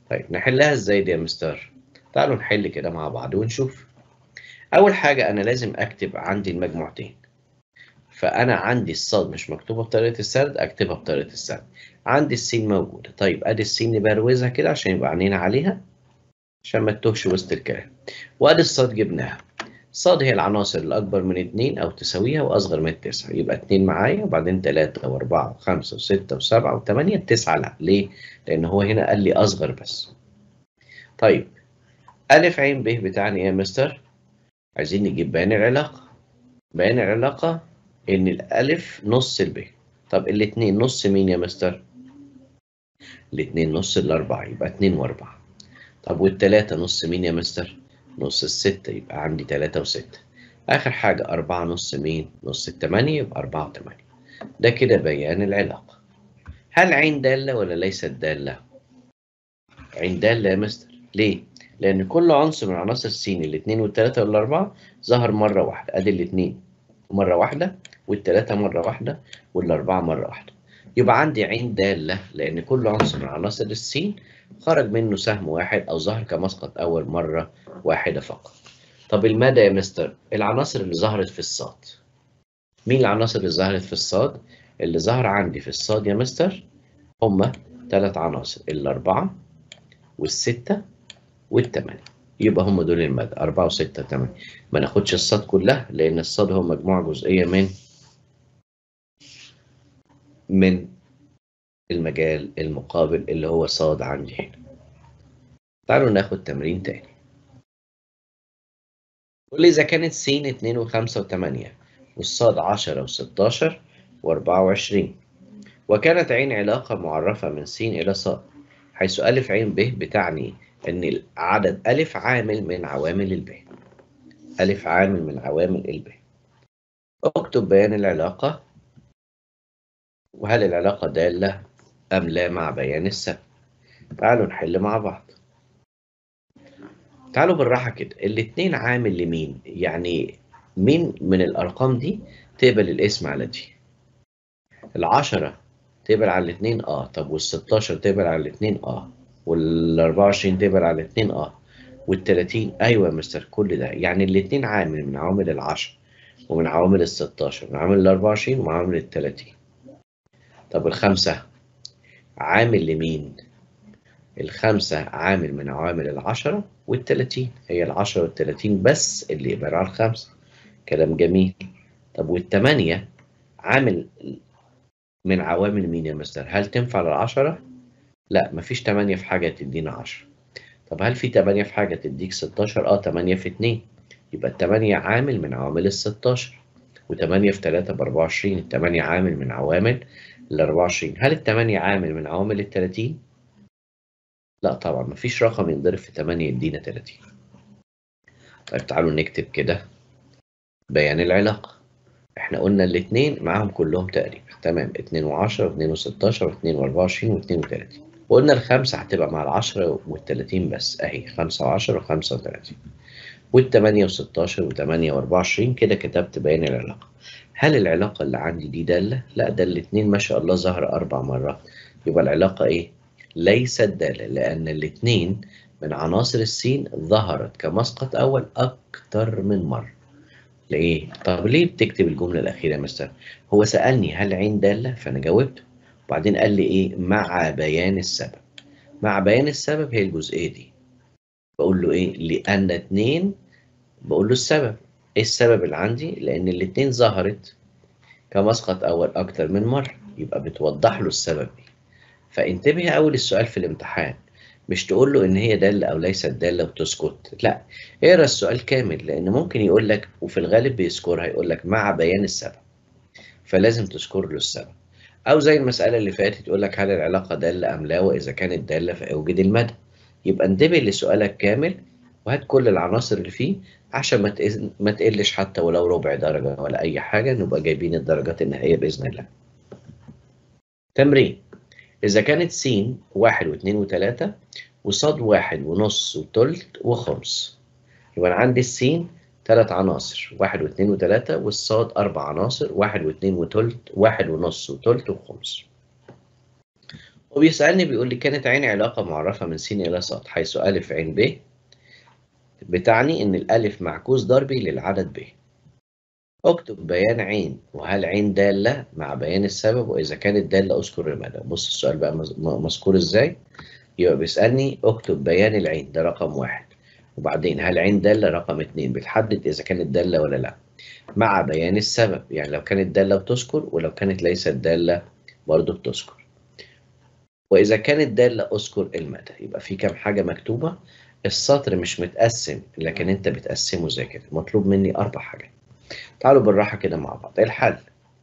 طيب نحلها ازاي دي يا مستر تعالوا نحل كده مع بعض ونشوف اول حاجه انا لازم اكتب عندي المجموعتين فانا عندي الصاد مش مكتوبه بطريقه السرد اكتبها بطريقه السرد عندي السين موجوده طيب ادي السين نبروزها كده عشان يبقى عينينا عليها عشان ما تتوهش وسط الكلام وادي الصاد جبناها صاد هي العناصر الأكبر من 2 أو تساويها وأصغر من 9 يبقى 2 معايا وبعدين 3 و4 و5 و6 و7 و8 9 لا ليه؟ لأن هو هنا قال لي أصغر بس. طيب ألف عين ب بتاعني إيه يا مستر؟ عايزين نجيب بيان العلاقة. بيان العلاقة إن الألف نص الب. طب الاتنين نص مين يا مستر؟ الاتنين نص الأربعة يبقى 2 و4. طب والتلاتة نص مين يا مستر؟ نص الستة يبقى عندي تلاتة وستة آخر حاجة أربعة نص مين؟ نص التمانية يبقى أربعة وتمانية ده كده بيان العلاقة هل عين دالة ولا ليست دالة؟ عين دالة يا مستر ليه؟ لأن كل عنصر من عناصر السين الاتنين والتلاتة والأربعة ظهر مرة واحدة أدي الاتنين مرة واحدة والتلاتة مرة واحدة والأربعة مرة واحدة يبقى عندي عين دالة لأن كل عنصر من عناصر السين خرج منه سهم واحد أو ظهر كمسقط أول مرة واحدة فقط. طب المدى يا مستر العناصر اللي ظهرت في الصاد مين العناصر اللي ظهرت في الصاد؟ اللي ظهر عندي في الصاد يا مستر هما ثلاث عناصر الأربعة والستة والثمانية يبقى هم دول المدى أربعة وستة وثمانية ما ناخدش الصاد كلها لأن الصاد هو مجموعة جزئية من من المجال المقابل اللي هو صاد عندي هنا تعالوا ناخد تمرين تاني قول لي إذا كانت س 2 و5 و8 والصاد 10 و16 و24 وكانت عين علاقة معرفة من س إلى ص حيث أ عين ب بتعني إن العدد أ عامل من عوامل الب أ عامل من عوامل الب اكتب بيان العلاقة وهل العلاقة دالة أم لا مع بيان السبب تعالوا نحل مع بعض تعالوا بالراحة كده الاتنين عامل لمين يعني مين من الأرقام دي تقبل الاسم على دي العشرة تقبل على الاتنين اه طب والستاشر تقبل على الاتنين اه والأربعة وعشرين تقبل على الاتنين اه والتلاتين أيوة يا مستر كل ده يعني الاتنين عامل من عوامل العشرة ومن عوامل الستاشر من عوامل الأربعة وعشرين ومن عوامل التلاتين طب الخمسة عامل لمين؟ الخمسة عامل من عوامل العشرة والتلاتين هي العشرة والتلاتين بس اللي يقبلوا على الخمسة كلام جميل طب والتمانية عامل من عوامل مين يا مستر؟ هل تنفع للعشرة؟ لا مفيش تمانية في حاجة تدينا عشرة طب هل في تمانية في حاجة تديك ستاشر؟ اه تمانية في اتنين يبقى التمانية عامل من عوامل الستاشر وتمانية في تلاتة بأربعة وعشرين التمانية عامل من عوامل ال 24 هل التمانية عامل من عوامل ال 30 لا طبعا مفيش رقم ينضرب في 8 يدينا 30 طيب تعالوا نكتب كده بيان العلاقة احنا قلنا الاثنين معاهم كلهم تقريبا تمام 2 و10 و2 و16 و2 و24 و2 و30 وقلنا الخمسة هتبقى مع العشرة وال30 بس اهي 5 و10 و35 والتمانية و16 وتمانية و24 كده كتبت بيان العلاقة هل العلاقة اللي عندي دي دالة؟ لا ده الاتنين ما شاء الله ظهر أربع مرات يبقى العلاقة إيه؟ ليست دالة لأن الاتنين من عناصر السين ظهرت كمسقط أول أكتر من مرة ليه؟ طب ليه بتكتب الجملة الأخيرة يا مستر؟ هو سألني هل عين دالة؟ فأنا جاوبته وبعدين قال لي إيه؟ مع بيان السبب مع بيان السبب هي الجزئية دي بقول له إيه؟ لأن اتنين بقول له السبب ايه السبب اللي عندي لان الاتنين ظهرت كمسقط اول اكتر من مره يبقى بتوضح له السبب ايه فانتبه اول السؤال في الامتحان مش تقول له ان هي داله او ليست داله وتسكت لا اقرا السؤال كامل لان ممكن يقول لك وفي الغالب بيذكرها يقول لك مع بيان السبب فلازم تذكر له السبب او زي المساله اللي فاتت يقول لك هل العلاقه داله ام لا واذا كانت داله فاوجد المدى يبقى انتبه لسؤالك كامل وهات كل العناصر اللي فيه عشان ما ما تقلش حتى ولو ربع درجة ولا أي حاجة نبقى جايبين الدرجات النهائية بإذن الله. تمرين إذا كانت س واحد واثنين وثلاثة وصاد واحد ونص وتلت وخمس يبقى أنا عندي السين ثلاث عناصر واحد واثنين وثلاثة والصاد أربع عناصر واحد واثنين وتلت واحد ونص وتلت وخمس. وبيسألني بيقول لي كانت عين علاقة معرفة من س إلى ص حيث أ عين ب بتعني إن الألف معكوس ضربي للعدد ب اكتب بيان عين وهل عين دالة مع بيان السبب وإذا كانت دالة أذكر المدى بص السؤال بقى مذكور إزاي يبقى بيسألني اكتب بيان العين ده رقم واحد وبعدين هل عين دالة رقم اتنين بتحدد إذا كانت دالة ولا لأ مع بيان السبب يعني لو كانت دالة بتذكر ولو كانت ليست دالة برضه بتذكر وإذا كانت دالة أذكر المدى يبقى في كام حاجة مكتوبة السطر مش متقسم لكن أنت بتقسمه زي كده مطلوب مني أربع حاجات تعالوا بالراحة كده مع بعض الحل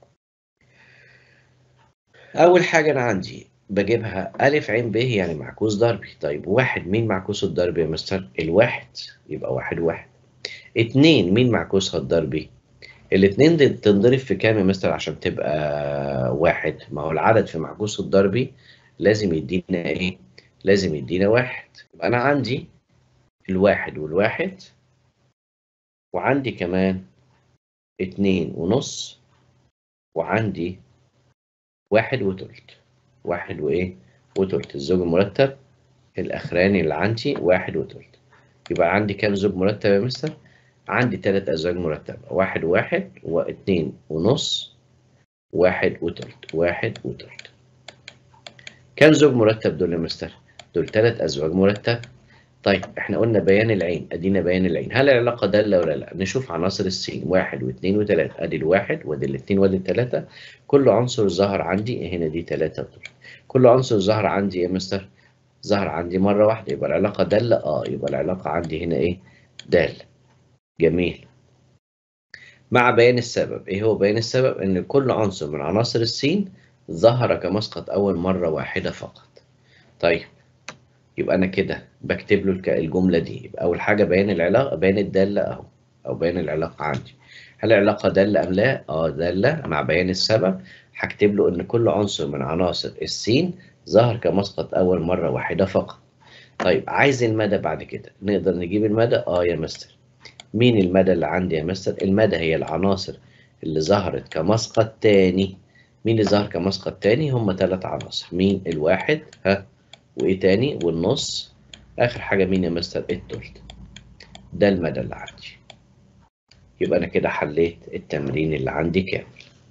أول حاجة أنا عندي بجيبها ألف عين ب يعني معكوس ضربي طيب واحد مين معكوس الضربي يا مستر؟ الواحد يبقى واحد واحد اتنين مين معكوسها الضربي؟ الاتنين دي تنضرب في كام يا مستر عشان تبقى واحد؟ ما هو العدد في معكوس الضربي لازم يدينا ايه؟ لازم يدينا واحد يبقى أنا عندي الواحد والواحد وعندي كمان اتنين ونص وعندي واحد وتلت واحد وإيه وتلت الزوج المرتب الأخراني اللي عندي واحد وتلت يبقى عندي كام زوج مرتب يا مستر؟ عندي تلات أزواج مرتبة واحد واحد واتنين ونص واحد وتلت واحد وتلت كام زوج مرتب دول يا مستر؟ دول تلات أزواج مرتب طيب احنا قلنا بيان العين ادينا بيان العين هل العلاقه داله ولا لا نشوف عناصر السين واحد واثنين وثلاثه ادي الواحد وادي الاثنين وادي الثلاثه كل عنصر ظهر عندي هنا دي ثلاثه ودول كل عنصر ظهر عندي يا مستر ظهر عندي مره واحده يبقى العلاقه داله اه يبقى العلاقه عندي هنا ايه دال جميل مع بيان السبب ايه هو بيان السبب ان كل عنصر من عناصر السين ظهر كمسقط اول مره واحده فقط طيب يبقى انا كده بكتب له الجمله دي يبقى اول حاجه بيان العلاقه بيان الداله اهو او بيان العلاقه عندي هل العلاقه داله ام لا اه داله مع بيان السبب هكتب له ان كل عنصر من عناصر السين ظهر كمسقط اول مره واحده فقط طيب عايز المدى بعد كده نقدر نجيب المدى اه يا مستر مين المدى اللي عندي يا مستر المدى هي العناصر اللي ظهرت كمسقط تاني مين اللي ظهر كمسقط تاني هم ثلاث عناصر مين الواحد ها وايه تاني والنص اخر حاجه مين يا مستر التلت ده المدى اللي عندي يبقى انا كده حليت التمرين اللي عندي كامل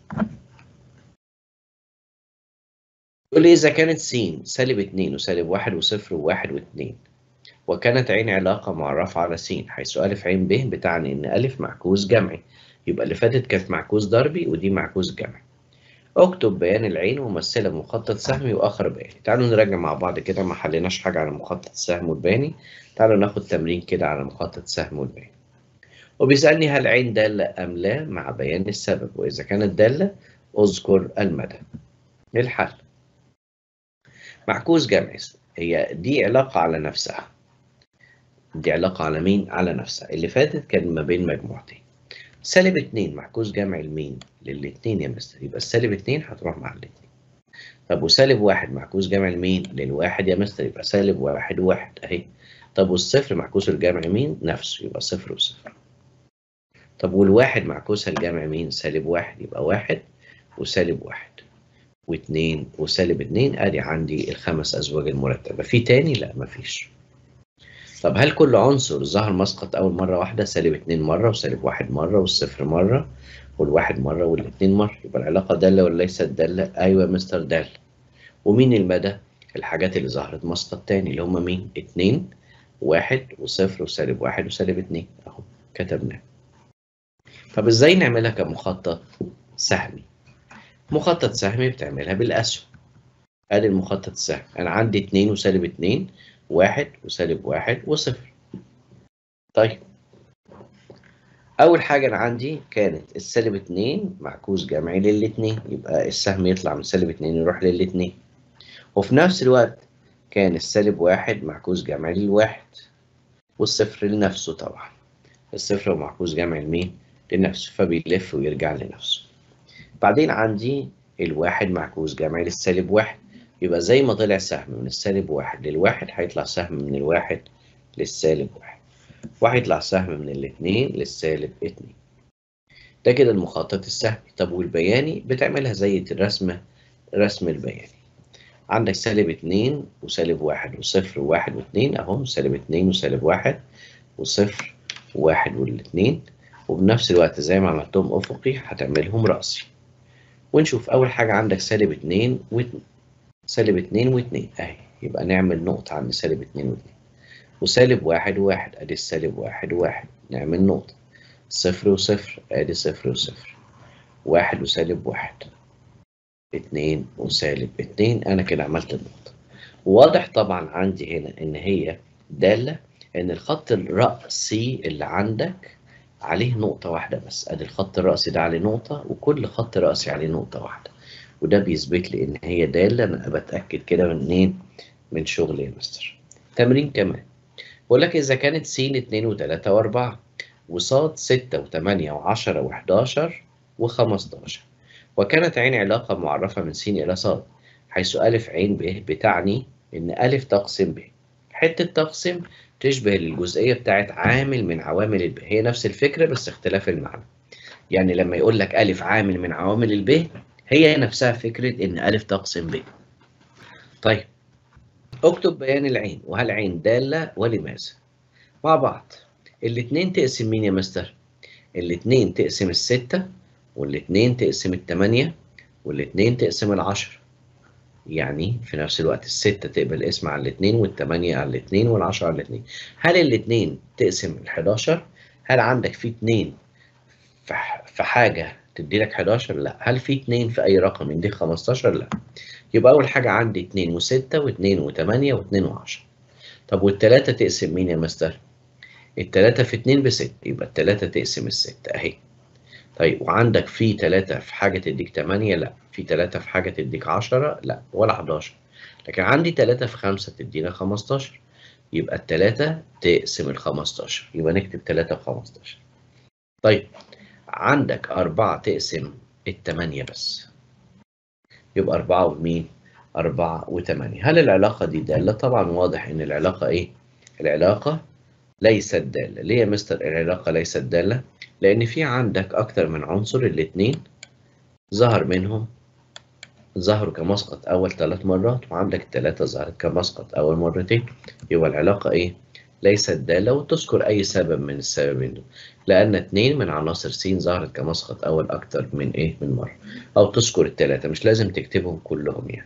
يقول لي اذا كانت س سالب 2 وسالب 1 وصفر و1 و2 وكانت عين علاقة معرفة على س حيث أ عين ب بتعني إن أ معكوس جمعي يبقى اللي فاتت كانت معكوس ضربي ودي معكوس جمعي اكتب بيان العين ومثلها بمخطط سهمي واخر بياني تعالوا نراجع مع بعض كده ما حليناش حاجه على مخطط السهم والبياني تعالوا ناخد تمرين كده على مخطط السهم والبياني وبيسالني هل عين داله ام لا مع بيان السبب واذا كانت داله اذكر المدى للحل معكوس جمعي هي دي علاقه على نفسها دي علاقه على مين على نفسها اللي فاتت كان ما بين مجموعتين سالب 2 معكوس جمع لمين؟ للاثنين يا مستر يبقى السالب 2 هتروح مع الاثنين. طب وسالب 1 معكوس جمع لمين؟ للواحد يا مستر يبقى سالب 1 وواحد اهي. طب والصفر معكوس الجمع مين؟ نفسه يبقى صفر وصفر. طب والواحد معكوس الجمع مين؟ سالب 1 يبقى 1 وسالب 1 و2 وسالب 2 ادي عندي الخمس ازواج المرتبه. في تاني؟ لا مفيش. طب هل كل عنصر ظهر مسقط أول مرة واحدة سالب اتنين مرة وسالب واحد مرة والصفر مرة والواحد مرة والاتنين مرة يبقى العلاقة دالة ولا ليست دالة؟ أيوة يا مستر دالة ومين المدى؟ الحاجات اللي ظهرت مسقط تاني اللي هم مين؟ اتنين واحد وصفر وسالب واحد وسالب اتنين أهو كتبناه طب ازاي نعملها كمخطط سهمي؟ مخطط سهمي بتعملها بالأسهم ادي المخطط السهمي انا عندي اتنين وسالب اتنين واحد وسالب واحد وصفر طيب أول حاجة أنا عندي كانت السالب اتنين معكوس جمعي للاتنين يبقى السهم يطلع من سالب اتنين يروح للاتنين وفي نفس الوقت كان السالب واحد معكوس جمعي للواحد والصفر لنفسه طبعا الصفر هو معكوس جمعي لمين؟ لنفسه فبيلف ويرجع لنفسه بعدين عندي الواحد معكوس جمعي للسالب واحد يبقى زي ما طلع سهم من السالب واحد للواحد هيطلع سهم من الواحد للسالب واحد وهيطلع سهم من الاثنين للسالب اتنين ده كده المخطط السهمي طب والبياني بتعملها زي الرسمة رسم البياني عندك سالب اتنين وسالب واحد وصفر وواحد واتنين اهم سالب اتنين وسالب واحد وصفر وواحد والاتنين وبنفس الوقت زي ما عملتهم افقي هتعملهم رأسي ونشوف اول حاجة عندك سالب اتنين واتنين سالب اتنين واتنين اهي يبقى نعمل نقطة عند سالب اتنين واتنين وسالب واحد وواحد ادي السالب واحد وواحد نعمل نقطة صفر وصفر ادي صفر وصفر واحد وسالب واحد اتنين وسالب اتنين انا كده عملت النقطة واضح طبعا عندي هنا ان هي دالة ان الخط الرأسي اللي عندك عليه نقطة واحدة بس ادي الخط الرأسي ده عليه نقطة وكل خط رأسي عليه نقطة واحدة وده بيثبت لي ان هي دالة انا بتأكد كده منين من شغل يا مستر تمرين كمان بقول لك اذا كانت س 2 و3 و4 وصاد 6 و8 و10 و11 و15 وكانت عين علاقة معرفة من س إلى ص حيث أ عين ب بتعني إن أ تقسم ب حتة تقسم تشبه الجزئية بتاعت عامل من عوامل الب هي نفس الفكرة بس اختلاف المعنى يعني لما يقول لك أ عامل من عوامل الب هي نفسها فكرة إن أ تقسم ب طيب اكتب بيان العين وهل عين دالة ولماذا مع بعض الاتنين تقسم مين يا مستر الاتنين تقسم الستة والاتنين تقسم التمانية والاتنين تقسم العشرة يعني في نفس الوقت الستة تقبل اسم على الاتنين والتمانية على الاتنين والعشرة على الاتنين هل الاتنين تقسم الحداشر؟ هل عندك في اتنين في حاجة تدي لك 11 لا هل في اتنين في أي رقم يديك 15 لا يبقى أول حاجة عندي اتنين وستة واتنين وتمانية واتنين وعشرة طب والتلاتة تقسم مين يا مستر؟ التلاتة في اتنين بستة يبقى التلاتة تقسم الستة أهي طيب وعندك في تلاتة في حاجة تديك تمانية لا في تلاتة في حاجة تديك عشرة لا ولا حداشر لكن عندي تلاتة في خمسة تدينا خمستاشر يبقى التلاتة تقسم الخمستاشر يبقى نكتب تلاتة وخمستاشر طيب عندك أربعة تقسم التمانية بس يبقى أربعة ومين؟ أربعة وتمانية هل العلاقة دي دالة؟ طبعا واضح إن العلاقة إيه؟ العلاقة ليست دالة ليه يا مستر العلاقة ليست دالة؟ لأن في عندك أكتر من عنصر الاتنين ظهر منهم ظهروا كمسقط أول ثلاث مرات وعندك التلاتة ظهرت كمسقط أول مرتين يبقى العلاقة إيه؟ ليست دالة وتذكر أي سبب من السببين دول لأن اتنين من عناصر س ظهرت كمسقط أول أكتر من إيه؟ من مرة أو تذكر التلاتة مش لازم تكتبهم كلهم يعني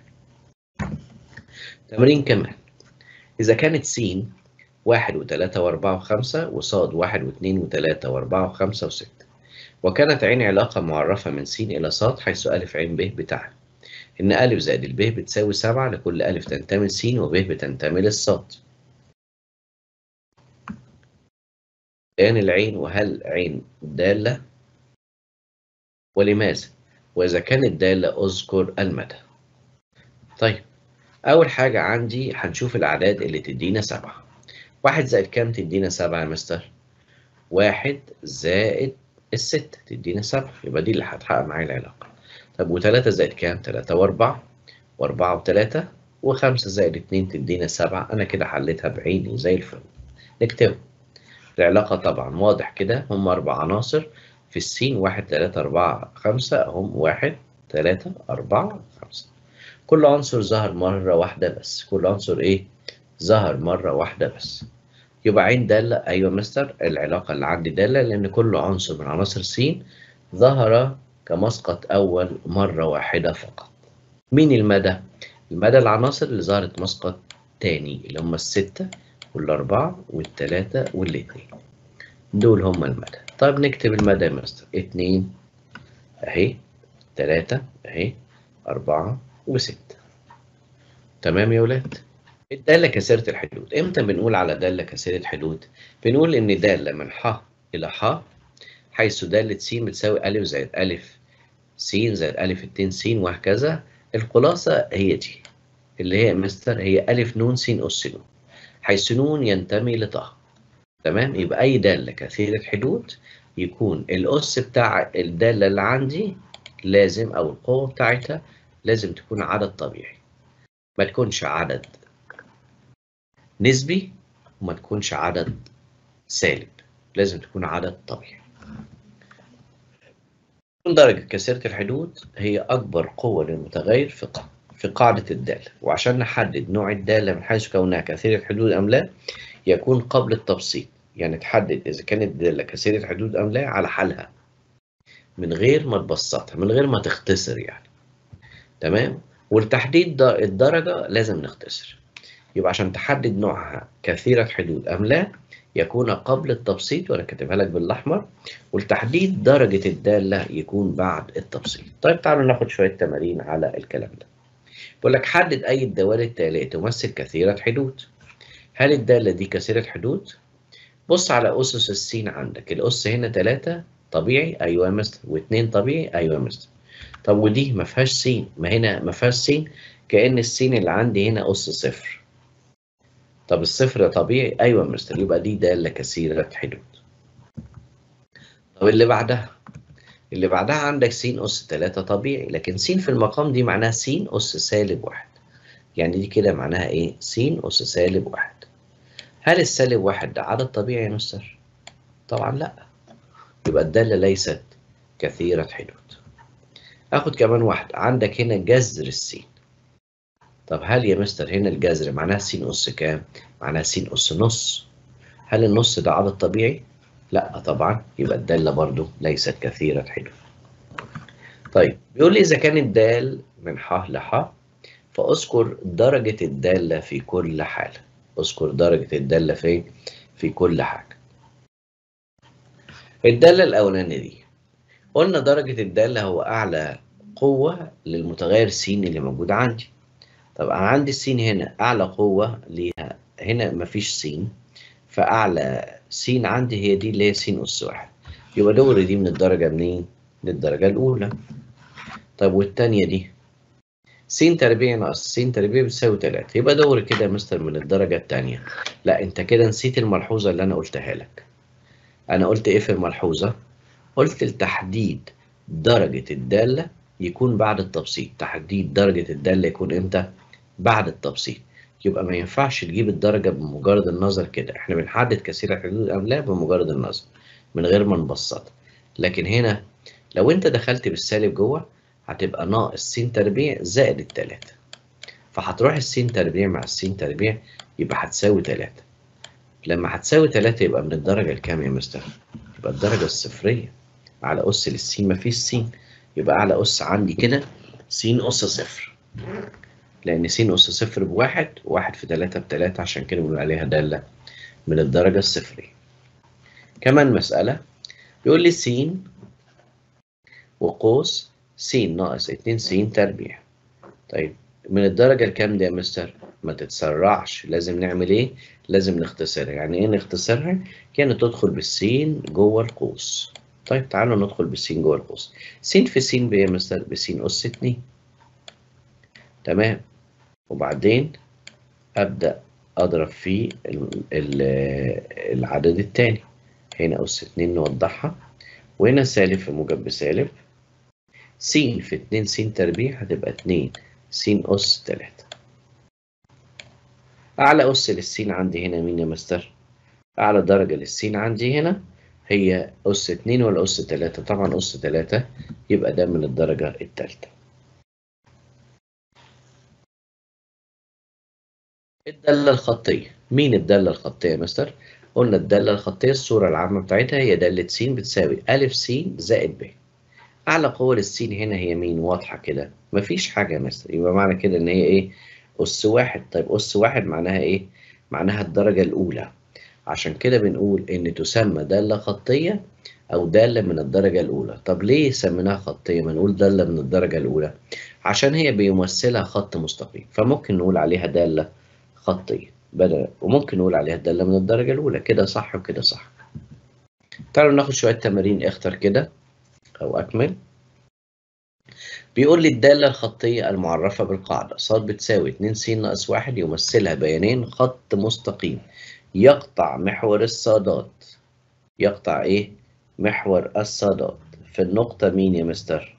تمرين كمان إذا كانت س واحد وتلاتة وأربعة وخمسة وصاد واحد واثنين وتلاتة وأربعة وخمسة وستة وكانت عين علاقة معرفة من س إلى صاد حيث أ عين ب بتاعها إن أ زائد الب بتساوي سبعة لكل أ تنتمي لس وب بتنتمي للصاد بيان العين وهل عين دالة ولماذا وإذا كانت دالة أذكر المدى طيب أول حاجة عندي هنشوف الأعداد اللي تدينا سبعة واحد زائد كام تدينا سبعة يا مستر واحد زائد الستة تدينا سبعة يبقى دي اللي هتحقق معايا العلاقة طب وتلاتة زائد كام تلاتة وأربعة وأربعة وتلاتة وخمسة زائد اتنين تدينا سبعة أنا كده حليتها بعيني زي الفل نكتبه العلاقة طبعا واضح كده هم أربع عناصر في السين واحد تلاتة أربعة خمسة هم واحد تلاتة أربعة خمسة كل عنصر ظهر مرة واحدة بس كل عنصر إيه؟ ظهر مرة واحدة بس يبقى عين دالة أيوة مستر العلاقة اللي عندي دالة لأن كل عنصر من عناصر س ظهر كمسقط أول مرة واحدة فقط مين المدى؟ المدى العناصر اللي ظهرت مسقط تاني اللي هم الستة والأربعة والتلاتة والاتنين دول هما المدى طيب نكتب المدى يا مستر اتنين أهي تلاتة أهي أربعة وستة تمام يا ولاد الدالة كثيرة الحدود امتى بنقول على دالة كثيرة الحدود بنقول ان دالة من ح الى ح حيث دالة س بتساوي أ زائد أ س زائد أ اتنين س وهكذا الخلاصة هي دي اللي هي مستر هي أ ن س أس ن حيث ن ينتمي لطه تمام يبقى أي دالة كثيرة الحدود يكون الأس بتاع الدالة اللي عندي لازم أو القوة بتاعتها لازم تكون عدد طبيعي ما تكونش عدد نسبي وما تكونش عدد سالب لازم تكون عدد طبيعي درجة كثيرة الحدود هي أكبر قوة للمتغير في ق في قاعدة الدالة وعشان نحدد نوع الدالة من حيث كونها كثيرة حدود أم لا يكون قبل التبسيط يعني تحدد إذا كانت الدالة كثيرة حدود أم لا على حالها من غير ما تبسطها من غير ما تختصر يعني تمام ولتحديد الدرجة لازم نختصر يبقى عشان تحدد نوعها كثيرة حدود أم لا يكون قبل التبسيط وأنا كاتبها لك بالأحمر ولتحديد درجة الدالة يكون بعد التبسيط طيب تعالوا ناخد شوية تمارين على الكلام ده بيقول لك حدد أي الدوال التالية تمثل كثيرة حدود هل الدالة دي كثيرة حدود؟ بص على أسس السين عندك الأس هنا 3 طبيعي أيوة يا مستر و2 طبيعي أيوة يا مستر طب ودي ما فيهاش سين ما هنا ما فيهاش سين كأن السين اللي عندي هنا أس صفر طب الصفر ده طبيعي ايوه يا مستر يبقى دي داله كثيره حدود طب اللي بعدها اللي بعدها عندك س اس 3 طبيعي لكن س في المقام دي معناها س اس سالب واحد يعني دي كده معناها ايه س اس سالب واحد هل السالب واحد ده عدد طبيعي يا مستر طبعا لا يبقى الداله ليست كثيره حدود اخد كمان واحد عندك هنا جذر السين طب هل يا مستر هنا الجذر معناها س أس كام؟ معناها س أس نص. هل النص ده عدد طبيعي؟ لا طبعا يبقى الدالة برضو ليست كثيرة حدود. طيب بيقول لي إذا كان الدال من ح لح فأذكر درجة الدالة في كل حالة. أذكر درجة الدالة في في كل حاجة. الدالة الأولانية دي قلنا درجة الدالة هو أعلى قوة للمتغير س اللي موجود عندي. طب انا عندي السين هنا اعلى قوه ليها هنا مفيش سين فاعلى سين عندي هي دي اللي هي س اس واحد يبقى دوري دي من الدرجه منين من الدرجه الاولى طب والثانيه دي س تربيع ناقص س تربيع بتساوي 3 يبقى دوري كده يا مستر من الدرجه الثانيه لا انت كده نسيت الملحوظه اللي انا قلتها لك انا قلت ايه في الملحوظه قلت لتحديد درجه الداله يكون بعد التبسيط تحديد درجه الداله يكون امتى بعد التبسيط يبقى ما ينفعش تجيب الدرجة بمجرد النظر كده احنا بنحدد كثير الحدود أم لا بمجرد النظر من غير ما نبسطها لكن هنا لو انت دخلت بالسالب جوه هتبقى ناقص س تربيع زائد التلاتة فهتروح السين تربيع مع السين تربيع يبقى هتساوي تلاتة لما هتساوي تلاتة يبقى من الدرجة الكام يا مستر؟ يبقى الدرجة الصفرية على أس للسين مفيش سين يبقى أعلى أس عندي كده س أس صفر لأن س أس صفر بواحد واحد في تلاتة بتلاتة عشان كده بنقول عليها دالة من الدرجة الصفرية. كمان مسألة بيقول لي س وقوس س ناقص اتنين س تربيع. طيب من الدرجة الكام دي يا مستر؟ ما تتسرعش لازم نعمل ايه؟ لازم نختصرها، يعني ايه نختصرها؟ يعني تدخل بالسين جوه القوس. طيب تعالوا ندخل بالسين جوه القوس. س في س بايه يا مستر؟ بس أس اتنين. تمام وبعدين أبدأ أضرب في العدد الثاني هنا أس اتنين نوضحها وهنا سالب في موجب بسالب س في اتنين س تربيع هتبقى اتنين س أس تلاتة أعلى أس للسين عندي هنا مين يا مستر؟ أعلى درجة للسين عندي هنا هي أس اتنين ولا أس تلاتة؟ طبعا أس تلاتة يبقى ده من الدرجة التالتة. الدالة الخطية مين الدالة الخطية يا مستر؟ قلنا الدالة الخطية الصورة العامة بتاعتها هي دالة س بتساوي أ س زائد ب أعلى قوة للسين هنا هي مين واضحة كده مفيش حاجة يا مستر يبقى معنى كده إن هي إيه أس واحد طيب أس واحد معناها إيه؟ معناها الدرجة الأولى عشان كده بنقول إن تسمى دالة خطية أو دالة من الدرجة الأولى طب ليه سميناها خطية ما نقول دالة من الدرجة الأولى عشان هي بيمثلها خط مستقيم فممكن نقول عليها دالة خطية بدل وممكن نقول عليها دالة من الدرجة الأولى كده صح وكده صح تعالوا ناخد شوية تمارين اختر كده أو أكمل بيقول لي الدالة الخطية المعرفة بالقاعدة ص بتساوي 2 س ناقص 1 يمثلها بيانين خط مستقيم يقطع محور الصادات يقطع إيه؟ محور الصادات في النقطة مين يا مستر؟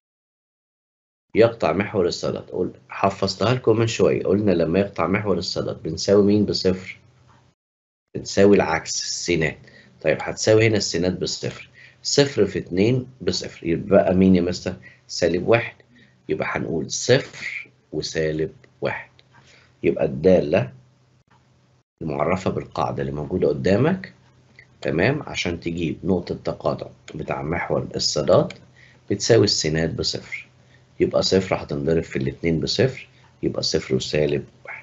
يقطع محور الصادات قول حفظتها لكم من شويه قلنا لما يقطع محور الصادات بنساوي مين بصفر بنساوي العكس السينات طيب هتساوي هنا السينات بصفر صفر في اتنين بصفر يبقى مين يا مستر سالب واحد يبقى هنقول صفر وسالب واحد يبقى الدالة المعرفة بالقاعدة اللي موجودة قدامك تمام عشان تجيب نقطة تقاطع بتاع محور الصادات بتساوي السينات بصفر يبقى صفر هتنضرب في الاتنين بصفر يبقى صفر وسالب واحد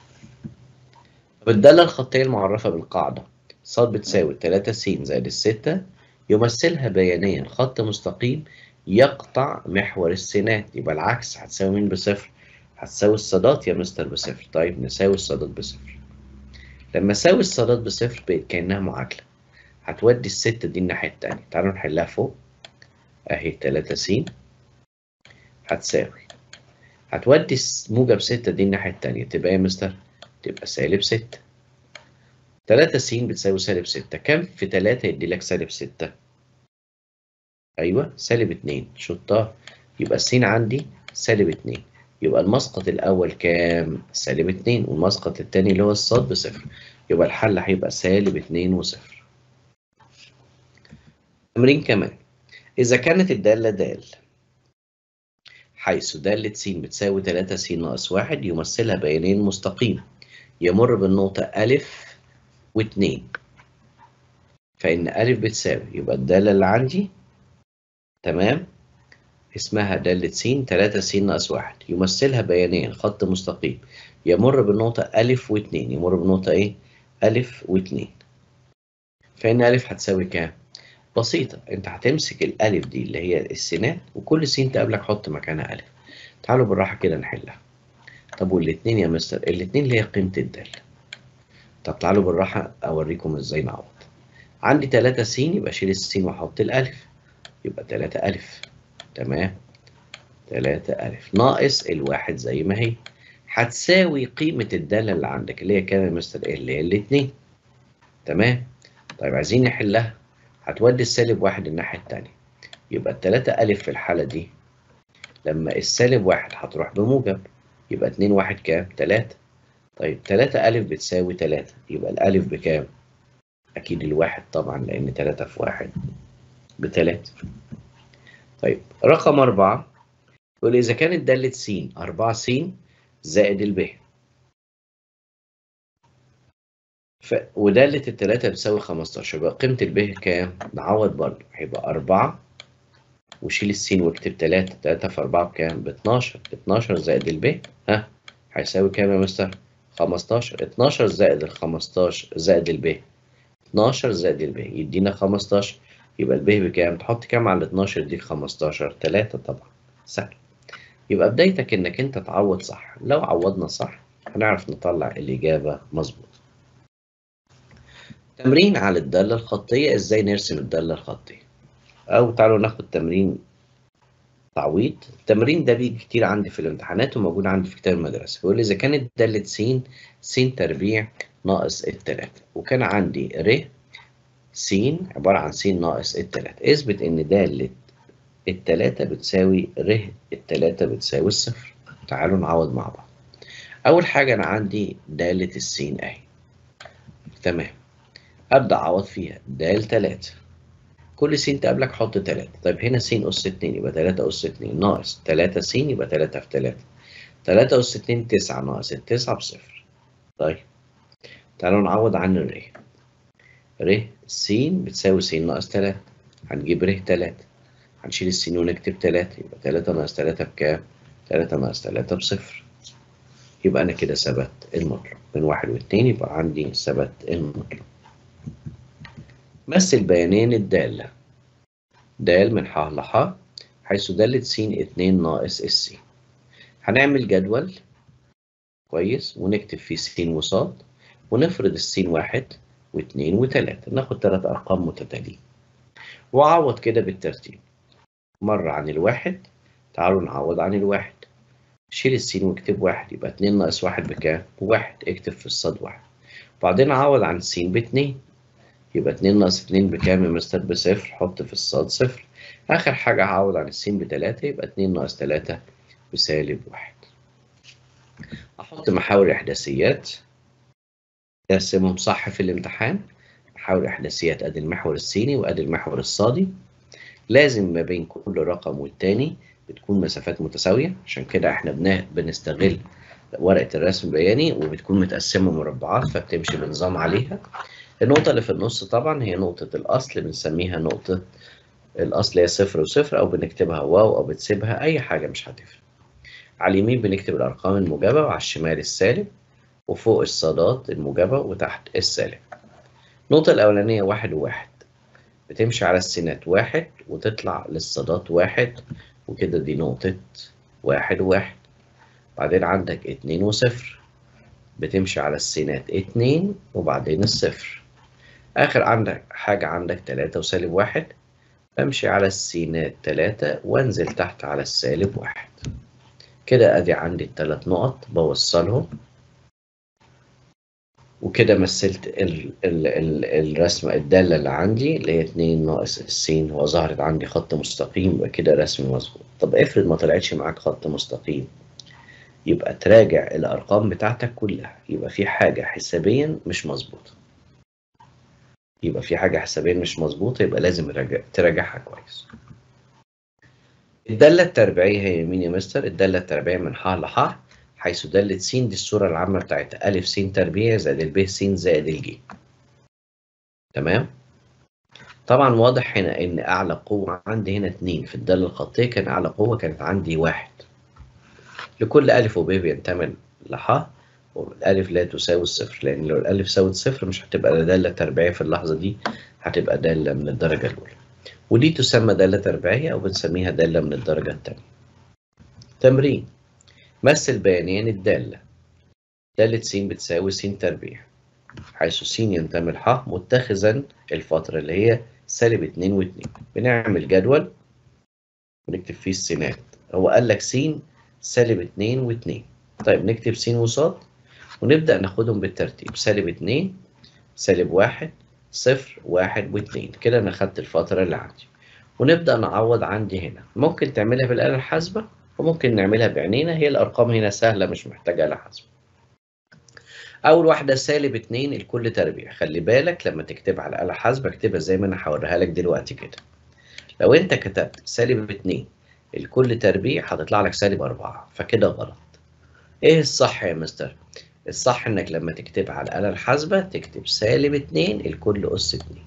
طب الدالة الخطية المعرفة بالقاعدة ص بتساوي 3 س زائد الستة يمثلها بيانيا خط مستقيم يقطع محور السينات يبقى العكس هتساوي مين بصفر هتساوي الصادات يا مستر بصفر طيب نساوي الصادات بصفر لما اساوي الصادات بصفر بقت كأنها معادلة هتودي الستة دي الناحية التانية تعالوا نحلها فوق اهي 3 س هتساوي هتودي موجب 6 دي الناحية التانية تبقى ايه يا مستر؟ تبقى سالب 6 3 س بتساوي سالب 6 كم في 3 يدي لك سالب 6 ايوه سالب 2 شطار يبقى الس عندي سالب 2 يبقى المسقط الاول كام سالب 2 والمسقط الثاني اللي هو الصاد بصفر يبقى الحل هيبقى سالب 2 وصفر تمرين كمان اذا كانت الداله دال حيث دالة س بتساوي 3 س ناقص 1 يمثلها بيانين مستقيم يمر بالنقطة أ و2 فإن أ بتساوي يبقى الدالة اللي عندي تمام اسمها دالة س 3 س ناقص 1 يمثلها بيانيا خط مستقيم يمر بالنقطة أ و2 يمر بالنقطة إيه؟ أ و2 فإن أ هتساوي كام؟ بسيطة أنت هتمسك الألف دي اللي هي السينات وكل س تقابلك حط مكانها ألف تعالوا بالراحة كده نحلها طب والاتنين يا مستر الاتنين اللي هي قيمة الدالة طب تعالوا بالراحة أوريكم إزاي نعوض عندي 3 س يبقى أشيل السين وأحط الألف يبقى 3 ألف تمام 3 ألف ناقص الواحد زي ما هي هتساوي قيمة الدالة اللي عندك اللي هي كام يا مستر اللي هي الاتنين تمام طيب عايزين نحلها هتودي السالب واحد الناحية التانية يبقى التلاتة ألف في الحالة دي لما السالب واحد هتروح بموجب يبقى اتنين واحد كام؟ تلاتة طيب تلاتة ألف بتساوي تلاتة يبقى الألف بكام؟ أكيد الواحد طبعا لأن تلاتة في واحد بتلاتة طيب رقم أربعة يقول إذا كانت دالة س أربعة س زائد الب ف... ودالة التلاتة بتساوي 15 يبقى قيمة الب كام؟ نعوض برضه هيبقى 4 وشيل السين واكتب 3 3 في 4 بكام؟ ب 12 12 زائد الب ها هيساوي كام يا مستر؟ 15 12 زائد ال 15 زائد الب 12 زائد الب يدينا 15 يبقى الب بكام؟ تحط كام على ال 12 دي 15 3 طبعا سهل يبقى بدايتك انك انت تعوض صح لو عوضنا صح هنعرف نطلع الإجابة مظبوط تمرين على الدالة الخطية ازاي نرسم الدالة الخطية او تعالوا ناخد تمرين تعويض التمرين ده بيجي كتير عندي في الامتحانات وموجود عندي في كتاب المدرسة بيقول لي اذا كانت دالة س س تربيع ناقص التلاتة وكان عندي ر س عبارة عن س ناقص التلاتة اثبت ان دالة التلاتة بتساوي ر التلاتة بتساوي الصفر تعالوا نعوض مع بعض اول حاجة انا عندي دالة السين اهي تمام أبدأ أعوض فيها د تلاتة كل س تقابلك حط تلاتة طيب هنا س أس اتنين يبقى تلاتة أس اتنين ناقص تلاتة س يبقى تلاتة في تلاتة تلاتة أس اتنين تسعة ناقص التسعة بصفر طيب تعالوا نعوض عن الر ر س بتساوي س ناقص تلاتة هنجيب ر تلاتة هنشيل السين ونكتب تلاتة يبقى تلاتة ناقص تلاتة بكام؟ تلاتة ناقص تلاتة بصفر يبقى أنا كده ثبت المطلب من واحد واتنين يبقى عندي ثبت المطلب مثل بيانين الدالة د من ح ل ح حيث دالة س اتنين ناقص الس هنعمل جدول كويس ونكتب فيه س وص ونفرض السين واحد واتنين وتلاتة ناخد تلات أرقام متتاليين وأعوض كده بالترتيب مرة عن الواحد تعالوا نعوض عن الواحد شيل السين واكتب واحد يبقى اتنين ناقص واحد بكام؟ واحد اكتب في الصاد واحد وبعدين أعوض عن السين باتنين يبقى اتنين ناقص اتنين بكام يا مستر بصفر حط في الصاد صفر آخر حاجة هعوض عن السين بتلاتة يبقى اتنين ناقص تلاتة بسالب واحد أحط محاور إحداثيات أرسمهم صح في الامتحان محاور إحداثيات أدي المحور السيني وأدي المحور الصادي لازم ما بين كل رقم والتاني بتكون مسافات متساوية عشان كده احنا بن- بنستغل ورقة الرسم البياني وبتكون متقسمة مربعات فبتمشي بنظام عليها النقطة اللي في النص طبعا هي نقطة الأصل بنسميها نقطة الأصل هي صفر وصفر أو بنكتبها واو أو بتسيبها أي حاجة مش هتفرق على اليمين بنكتب الأرقام الموجبة وعلى الشمال السالب وفوق الصادات الموجبة وتحت السالب النقطة الأولانية واحد وواحد بتمشي على السينات واحد وتطلع للصادات واحد وكده دي نقطة واحد وواحد بعدين عندك اتنين وصفر بتمشي على السينات اتنين وبعدين الصفر آخر عندك حاجة عندك تلاتة وسالب واحد بمشي على السينات تلاتة وانزل تحت على السالب واحد كده ادي عندي التلات نقط بوصلهم وكده مثلت ال ال ال الرسمة الدالة اللي عندي اللي هي اتنين ناقص السين وظهرت عندي خط مستقيم يبقى كده رسمي مظبوط طب افرض ما طلعتش معاك خط مستقيم يبقى تراجع الأرقام بتاعتك كلها يبقى في حاجة حسابيا مش مظبوطة يبقى في حاجة حسابيا مش مظبوطة يبقى لازم تراجع تراجعها كويس الدالة التربيعية هي مين يا مستر؟ الدالة التربيعية من ح لح حيث دالة س دي الصورة العامة بتاعتها أ س تربيع زائد الب س زائد الج تمام؟ طبعا واضح هنا إن أعلى قوة عندي هنا اتنين في الدالة الخطية كان أعلى قوة كانت عندي واحد لكل أ وب بينتمي لح والألف لا تساوي الصفر لأن لو الألف ساوت صفر مش هتبقى دالة تربيعية في اللحظة دي هتبقى دالة من الدرجة الأولى ودي تسمى دالة تربيعية أو بنسميها دالة من الدرجة الثانية تمرين مثل بيانيا الدالة دالة س بتساوي س تربيع حيث س ينتمي لح متخذا الفترة اللي هي سالب اتنين واتنين بنعمل جدول ونكتب فيه السينات هو قال لك س سالب اتنين واتنين طيب نكتب س وصاد ونبدأ ناخدهم بالترتيب سالب اتنين سالب واحد صفر واحد واتنين كده أنا خدت الفترة اللي عندي ونبدأ نعوض عندي هنا ممكن تعملها بالآلة الحاسبة وممكن نعملها بعينينا هي الأرقام هنا سهلة مش محتاجة آلة حاسبة أول واحدة سالب اتنين الكل تربيع خلي بالك لما تكتبها على آلة حاسبة اكتبها زي ما أنا هوريها لك دلوقتي كده لو أنت كتبت سالب اتنين الكل تربيع هتطلع لك سالب أربعة فكده غلط إيه الصح يا مستر؟ الصح إنك لما تكتبها على الآلة الحاسبة تكتب سالب اتنين الكل أس اتنين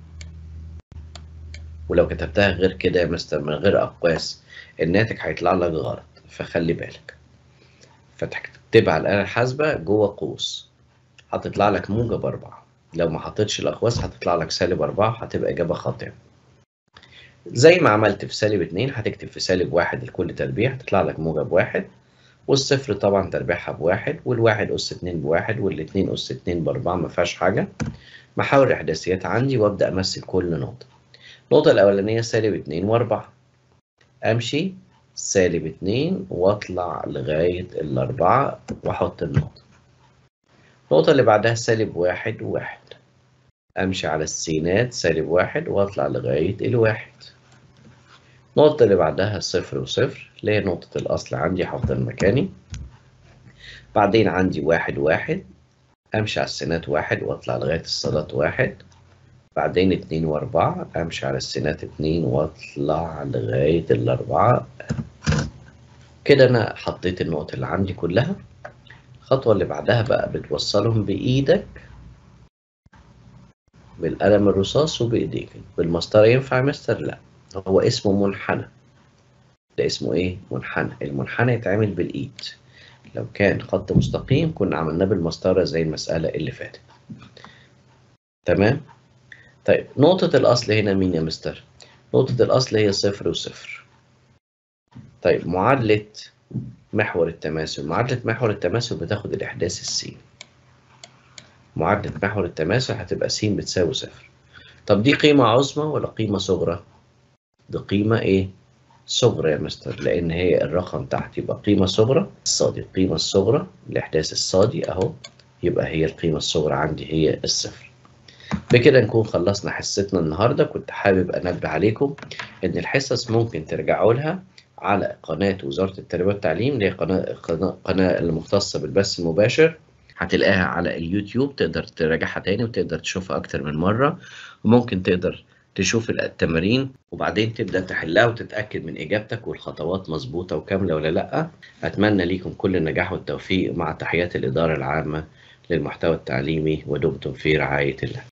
ولو كتبتها غير كده يا مستر من غير أقواس الناتج هيطلع لك غلط فخلي بالك فتكتبها على الآلة الحاسبة جوه قوس هتطلع لك موجب أربعة لو ما حطيتش الأقواس هتطلع لك سالب أربعة هتبقى إجابة خاطئة زي ما عملت في سالب اتنين هتكتب في سالب واحد الكل تربيع هتطلع لك موجب واحد والصفر طبعا تربيعها بواحد والواحد أس اتنين بواحد والاتنين أس اتنين بأربعة مفيهاش حاجة محاور الإحداثيات عندي وأبدأ أمثل كل نقطة النقطة الأولانية سالب اتنين وأربعة أمشي سالب اتنين وأطلع لغاية الأربعة وأحط النقطة النقطة اللي بعدها سالب واحد وواحد أمشي على السينات سالب واحد وأطلع لغاية الواحد النقطة اللي بعدها صفر وصفر اللي هي نقطة الأصل عندي هفضل مكاني بعدين عندي واحد واحد أمشي على السينات واحد وأطلع لغاية الصادات واحد بعدين اتنين وأربعة أمشي على السينات اتنين وأطلع لغاية الأربعة كده أنا حطيت النقط اللي عندي كلها الخطوة اللي بعدها بقى بتوصلهم بإيدك بالقلم الرصاص وبإيديك بالمسطرة ينفع يا مستر؟ لأ هو اسمه منحنى ده اسمه إيه؟ منحنى المنحنى يتعمل بالإيد لو كان خط مستقيم كنا عملناه بالمسطرة زي المسألة اللي فاتت تمام؟ طيب نقطة الأصل هنا مين يا مستر؟ نقطة الأصل هي صفر وصفر طيب معادلة محور التماثل معادلة محور التماثل بتاخد الإحداث السين معادلة محور التماثل هتبقى س بتساوي صفر طب دي قيمة عظمى ولا قيمة صغرى؟ دي قيمة إيه؟ صغرى يا مستر لأن هي الرقم تحت يبقى قيمة صغرى الصادي القيمة الصغرى الإحداث الصادي أهو يبقى هي القيمة الصغرى عندي هي الصفر بكده نكون خلصنا حصتنا النهاردة كنت حابب أنبه عليكم إن الحصص ممكن ترجعوا لها على قناة وزارة التربية والتعليم اللي هي قناة قناة, قناة المختصة بالبث المباشر هتلاقيها على اليوتيوب تقدر تراجعها تاني وتقدر تشوفها أكتر من مرة وممكن تقدر تشوف التمارين وبعدين تبدأ تحلها وتتأكد من إجابتك والخطوات مظبوطة وكاملة ولا لأ أتمنى ليكم كل النجاح والتوفيق مع تحيات الإدارة العامة للمحتوى التعليمي ودمتم في رعاية الله